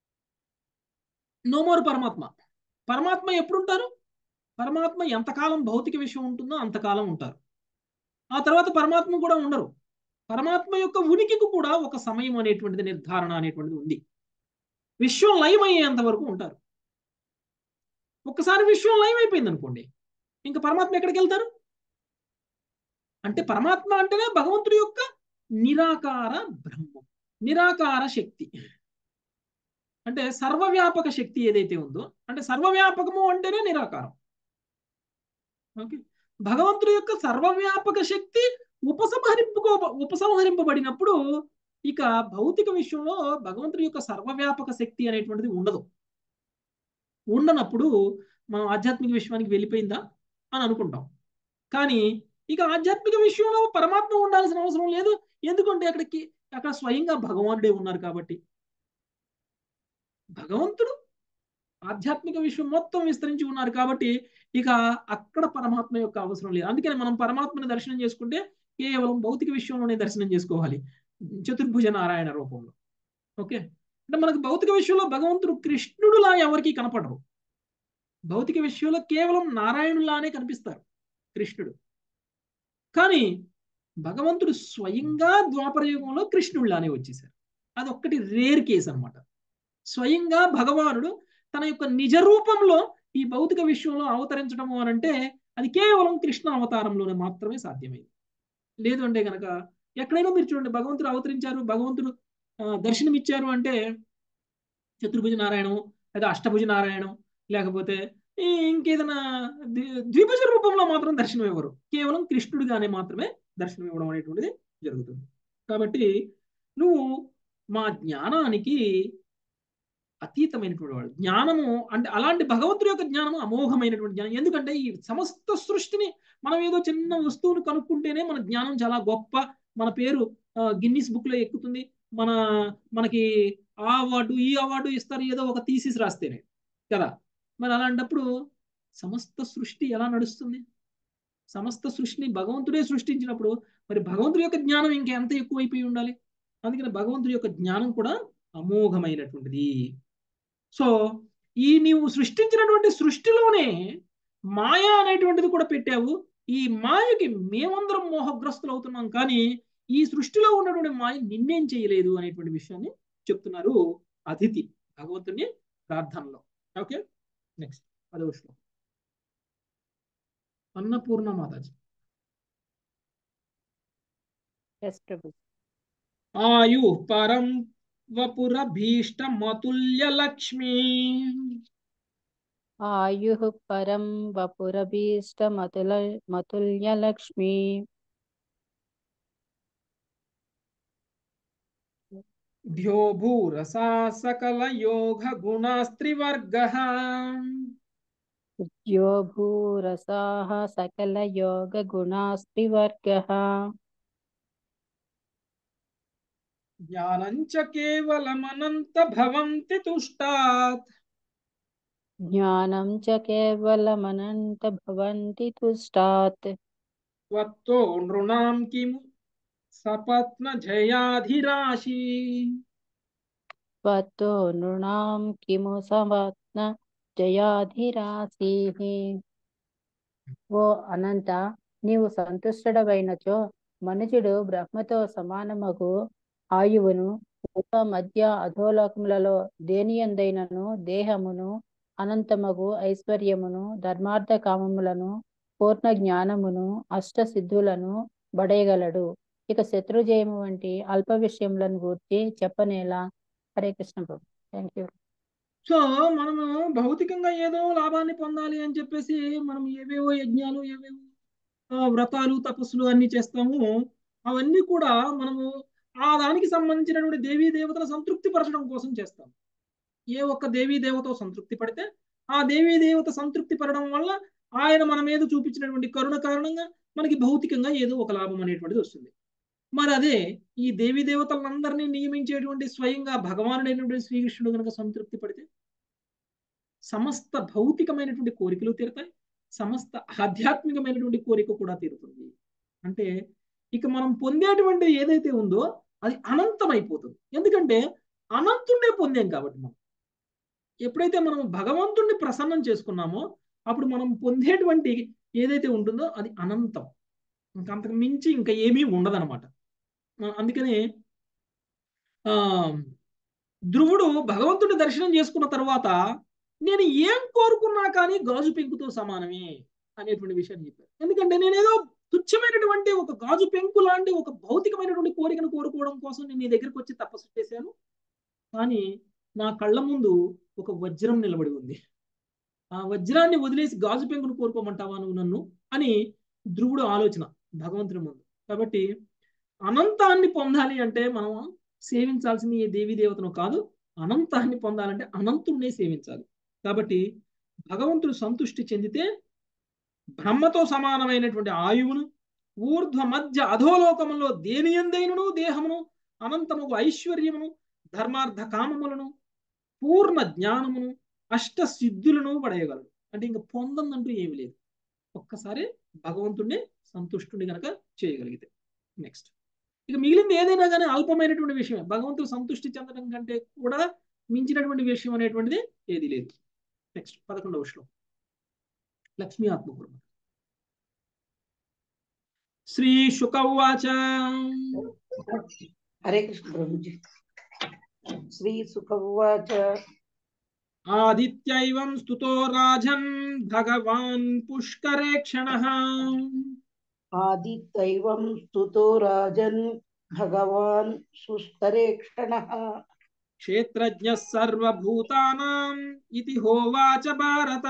నోమోరు పరమాత్మ పరమాత్మ ఎప్పుడు ఉంటారు పరమాత్మ ఎంతకాలం భౌతిక విషయం ఉంటుందో అంతకాలం ఉంటారు ఆ తర్వాత పరమాత్మ కూడా ఉండరు పరమాత్మ యొక్క ఉనికికి కూడా ఒక సమయం అనేటువంటిది నిర్ధారణ అనేటువంటిది ఉంది విశ్వం లయం అయ్యేంత వరకు ఉంటారు ఒక్కసారి విశ్వం లయం అయిపోయింది అనుకోండి ఇంకా పరమాత్మ ఎక్కడికి వెళ్తారు అంటే పరమాత్మ అంటేనే భగవంతుడి యొక్క నిరాకార బ్రహ్మం నిరాకార శక్తి అంటే సర్వవ్యాపక శక్తి ఏదైతే ఉందో అంటే సర్వవ్యాపకము అంటేనే నిరాకారం ఓకే భగవంతుడి యొక్క సర్వవ్యాపక శక్తి ఉపసంహరింపుకో ఉపసంహరింపబడినప్పుడు ఇక భౌతిక విషయంలో భగవంతుడి యొక్క సర్వవ్యాపక శక్తి అనేటువంటిది ఉండదు ఉండనప్పుడు మనం ఆధ్యాత్మిక విశ్వానికి వెళ్ళిపోయిందా అని అనుకుంటాం కానీ ఇక ఆధ్యాత్మిక విషయంలో పరమాత్మ ఉండాల్సిన అవసరం లేదు ఎందుకంటే అక్కడికి అక్కడ స్వయంగా భగవానుడే ఉన్నారు కాబట్టి భగవంతుడు ఆధ్యాత్మిక విశ్వం మొత్తం విస్తరించి ఉన్నారు కాబట్టి ఇక అక్కడ పరమాత్మ యొక్క అవసరం లేదు అందుకని మనం పరమాత్మని దర్శనం చేసుకుంటే కేవలం భౌతిక విశ్వంలోనే దర్శనం చేసుకోవాలి చతుర్భుజ నారాయణ రూపంలో ఓకే అంటే మనకు భౌతిక విషయంలో భగవంతుడు కృష్ణుడులా ఎవరికి కనపడరు భౌతిక విషయంలో కేవలం నారాయణులానే కనిపిస్తారు కృష్ణుడు కానీ భగవంతుడు స్వయంగా ద్వాపర యుగంలో కృష్ణుడిలానే వచ్చేసారు అది ఒక్కటి రేర్ కేసు అనమాట స్వయంగా భగవానుడు తన యొక్క నిజ రూపంలో ఈ భౌతిక విశ్వంలో అవతరించడము అని అంటే అది కేవలం కృష్ణ అవతారంలోనే మాత్రమే సాధ్యమైంది లేదు అంటే కనుక ఎక్కడైనా మీరు చూడండి భగవంతుడు అవతరించారు భగవంతుడు దర్శనమిచ్చారు అంటే చతుర్భుజ నారాయణం లేదా అష్టభుజ నారాయణం లేకపోతే ఇంకేదైనా ద్విభుజ రూపంలో మాత్రం దర్శనం ఇవ్వరు కేవలం కృష్ణుడిగానే మాత్రమే దర్శనం ఇవ్వడం అనేటువంటిది జరుగుతుంది కాబట్టి నువ్వు మా జ్ఞానానికి అతీతమైనటువంటి వాడు జ్ఞానము అంటే అలాంటి భగవంతుడి యొక్క జ్ఞానము అమోఘమైనటువంటి జ్ఞానం ఎందుకంటే ఈ సమస్త సృష్టిని మనం ఏదో చిన్న వస్తువును కనుక్కుంటేనే మన జ్ఞానం చాలా గొప్ప మన పేరు గిన్నిస్ బుక్ లో ఎక్కుతుంది మన మనకి ఆ అవార్డు ఈ అవార్డు ఇస్తారు ఏదో ఒక థీసిస్ రాస్తేనే కదా మరి అలాంటప్పుడు సమస్త సృష్టి ఎలా నడుస్తుంది సమస్త సృష్టిని భగవంతుడే సృష్టించినప్పుడు మరి భగవంతుడి యొక్క జ్ఞానం ఇంకెంత ఎక్కువైపోయి ఉండాలి అందుకని భగవంతుడి యొక్క జ్ఞానం కూడా అమోఘమైనటువంటిది సో ఈ నీవు సృష్టించినటువంటి సృష్టిలోనే మాయ అనేటువంటిది కూడా పెట్టావు ఈ మాయకి మేమందరం మోహగ్రస్తులు అవుతున్నాం కానీ ఈ సృష్టిలో ఉన్నటువంటి మాయ నిన్నేం చేయలేదు అనేటువంటి విషయాన్ని చెప్తున్నారు అతిథి భగవంతుని ప్రార్థనలో ఓకే నెక్స్ట్ పదవ శ్లోకం అన్నపూర్ణ మాతాజీ ఆయు పరం వపుర భీష్ట మతుల్య లక్ష్మీ ఆయుః పరం వపురభీష్ట మతుల మతుల్య లక్ష్మీ ధ్యో భూరసా సకల యోగ గుణాస్త్రివర్గ ధ్యో భూరసాः సకల యోగ గుణాస్త్రివర్గः జ్ఞానం చ కేవలమనంత భవంతి తుష్టాత్ జ్ఞానం చ కేవలమనంత భవంతి తుష్టాత్ త్వత్తో నృణాం కిము సపత్న జయాధిరాశి త్వత్తో నృణాం కిము సపత్న జయాధిరాశీః ఓ అనంత నీవు సంతుష్టుడవైనచో మనుజుడు బ్రహ్మతో సమానమగు ఆయువును మధ్య అధోలోకములలో దేనియందైనను దేహమును అనంతమగు ఐశ్వర్యమును ధర్మార్థ కామములను పూర్ణ జ్ఞానమును అష్ట సిద్ధులను బడేయగలడు ఇక శత్రుజయము వంటి అల్ప విషయములను గూర్చి చెప్పనేలా హరే కృష్ణ ప్రభు థ్యాంక్ యూ సో మనము భౌతికంగా ఏదో లాభాన్ని పొందాలి అని చెప్పేసి మనం ఏవేవో యజ్ఞాలు ఏవేవో ఆ, వ్రతాలు తపస్సులు అన్ని చేస్తాము అవన్నీ కూడా మనము ఆ దానికి సంబంధించినటువంటి దేవీ దేవతల సంతృప్తి పరచడం కోసం చేస్తాం ఏ ఒక్క దేవీ దేవత సంతృప్తి పడితే ఆ దేవీ దేవత సంతృప్తి పడడం వల్ల ఆయన మన మీద చూపించినటువంటి కరుణ కారణంగా మనకి భౌతికంగా ఏదో ఒక లాభం అనేటువంటిది వస్తుంది మరి అదే ఈ దేవీ దేవతలందరినీ నియమించేటువంటి స్వయంగా భగవానుడైనటువంటి శ్రీకృష్ణుడు కనుక సంతృప్తి పడితే సమస్త భౌతికమైనటువంటి కోరికలు తీరుతాయి సమస్త ఆధ్యాత్మికమైనటువంటి కోరిక కూడా తీరుతుంది అంటే ఇక మనం పొందేటువంటి ఏదైతే ఉందో అది అనంతమైపోతుంది ఎందుకంటే అనంతుడే పొందాం కాబట్టి మనం ఎప్పుడైతే మనం భగవంతుణ్ణి ప్రసన్నం చేసుకున్నామో అప్పుడు మనం పొందేటువంటి ఏదైతే ఉంటుందో అది అనంతం ఇంకా అంతకు మించి ఇంకా ఏమీ ఉండదన్నమాట అందుకని ఆ ధ్రువుడు భగవంతుడి దర్శనం చేసుకున్న తర్వాత నేను ఏం కోరుకున్నా కానీ గాజు పెంకుతో సమానమే అనేటువంటి విషయాన్ని చెప్పారు ఎందుకంటే నేను ఏదో తుచ్చమైనటువంటి ఒక గాజు పెంకు లాంటి ఒక భౌతికమైనటువంటి కోరికను కోరుకోవడం కోసం నేను నీ దగ్గరికి వచ్చి తపస్సు చేశాను కానీ నా కళ్ళ ముందు ఒక వజ్రం నిలబడి ఉంది ఆ వజ్రాన్ని వదిలేసి గాజు పెంకును కోరుకోమంటావా నువ్వు నన్ను అని ధ్రువుడు ఆలోచన భగవంతుడి ముందు కాబట్టి అనంతాన్ని పొందాలి అంటే మనం సేవించాల్సింది ఏ దేవీ దేవతను కాదు అనంతాన్ని పొందాలంటే అనంతుణ్ణే సేవించాలి కాబట్టి భగవంతుడు సంతుష్టి చెందితే బ్రహ్మతో సమానమైనటువంటి ఆయువును ఊర్ధ్వ మధ్య అధోలోకములో దేని ఎందైనను దేహమును అనంతముగు ఐశ్వర్యమును ధర్మార్థ కామములను పూర్ణ జ్ఞానమును అష్ట సిద్ధులను పడేయగలడు అంటే ఇంకా పొందందంటూ ఏమి లేదు ఒక్కసారి భగవంతుడిని సంతుష్టుని గనక చేయగలిగితే నెక్స్ట్ ఇక మిగిలింది ఏదైనా కానీ అల్పమైనటువంటి విషయం భగవంతుడు సంతుష్టి చెందడం కంటే కూడా మించినటువంటి విషయం అనేటువంటిది ఏది లేదు నెక్స్ట్ పదకొండవ శ్లోకం లక్ష్మీ ఆత్మకుర్మ శ్రీ శుకవాచ హరే కృష్ణ ప్రభుజీ శ్రీ సుఖవాచ ఆదిత్యైవం స్తుతో రాజన్ భగవాన్ పుష్కరే క్షణ ఆదిత్యైవం స్తుతో రాజన్ భగవాన్ సుస్తరే క్షణ క్షేత్రజ్ఞ సర్వభూతానాం ఇది హోవాచ భారత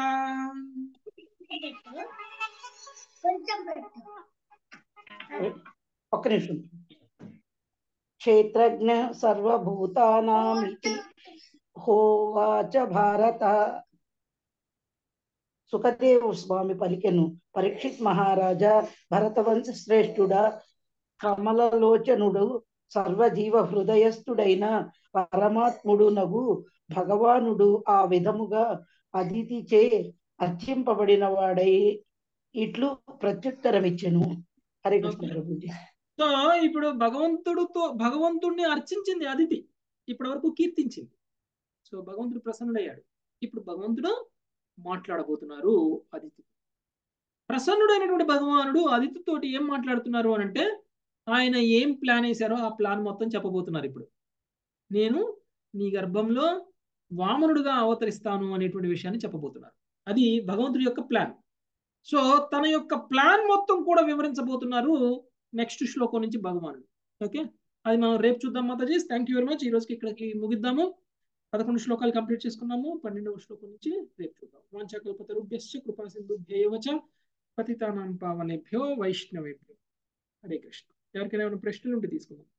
ఒక్క నిమిషం క్షేత్రజ్ఞ సర్వభూతానామితి హోవాచ భారత సుఖదేవ స్వామి పలికెను పరీక్షిత్ మహారాజా భరతవంశ శ్రేష్ఠుడా కమలలోచనుడు సర్వజీవ హృదయస్థుడైన పరమాత్ముడు నగు భగవానుడు ఆ విధముగా అదితిచే అర్చింపబడిన వాడై ఇట్లు ప్రత్యుత్తరమిచ్చెను హరే కృష్ణ ప్రభుజీ సో ఇప్పుడు భగవంతుడితో భగవంతుడిని అర్చించింది అదితి ఇప్పటి వరకు కీర్తించింది సో భగవంతుడు ప్రసన్నుడయ్యాడు ఇప్పుడు భగవంతుడు మాట్లాడబోతున్నారు అదితి ప్రసన్నుడైనటువంటి భగవానుడు అదితితోటి ఏం మాట్లాడుతున్నారు అని అంటే ఆయన ఏం ప్లాన్ వేశారో ఆ ప్లాన్ మొత్తం చెప్పబోతున్నారు ఇప్పుడు నేను నీ గర్భంలో వామనుడుగా అవతరిస్తాను అనేటువంటి విషయాన్ని చెప్పబోతున్నారు అది భగవంతుడి యొక్క ప్లాన్ సో తన యొక్క ప్లాన్ మొత్తం కూడా వివరించబోతున్నారు నెక్స్ట్ శ్లోకం నుంచి భగవానుడు ఓకే అది మనం రేపు చూద్దాం మాతాజీ థ్యాంక్ యూ వెరీ మచ్ ఈ రోజుకి ఇక్కడికి ముగిద్దాము పదకొండు శ్లోకాలు కంప్లీట్ చేసుకున్నాము పన్నెండవ శ్లోకం నుంచి రేపు చూద్దాం వాంఛకల్పతరుభ్యశ్చ కృపా సింధుభ్యేవచ పతితానాం పావనేభ్యో వైష్ణవేభ్యో హరే కృష్ణ ఎవరికైనా ఏమైనా ప్రశ్నలు ఉంటే తీసుకుందాం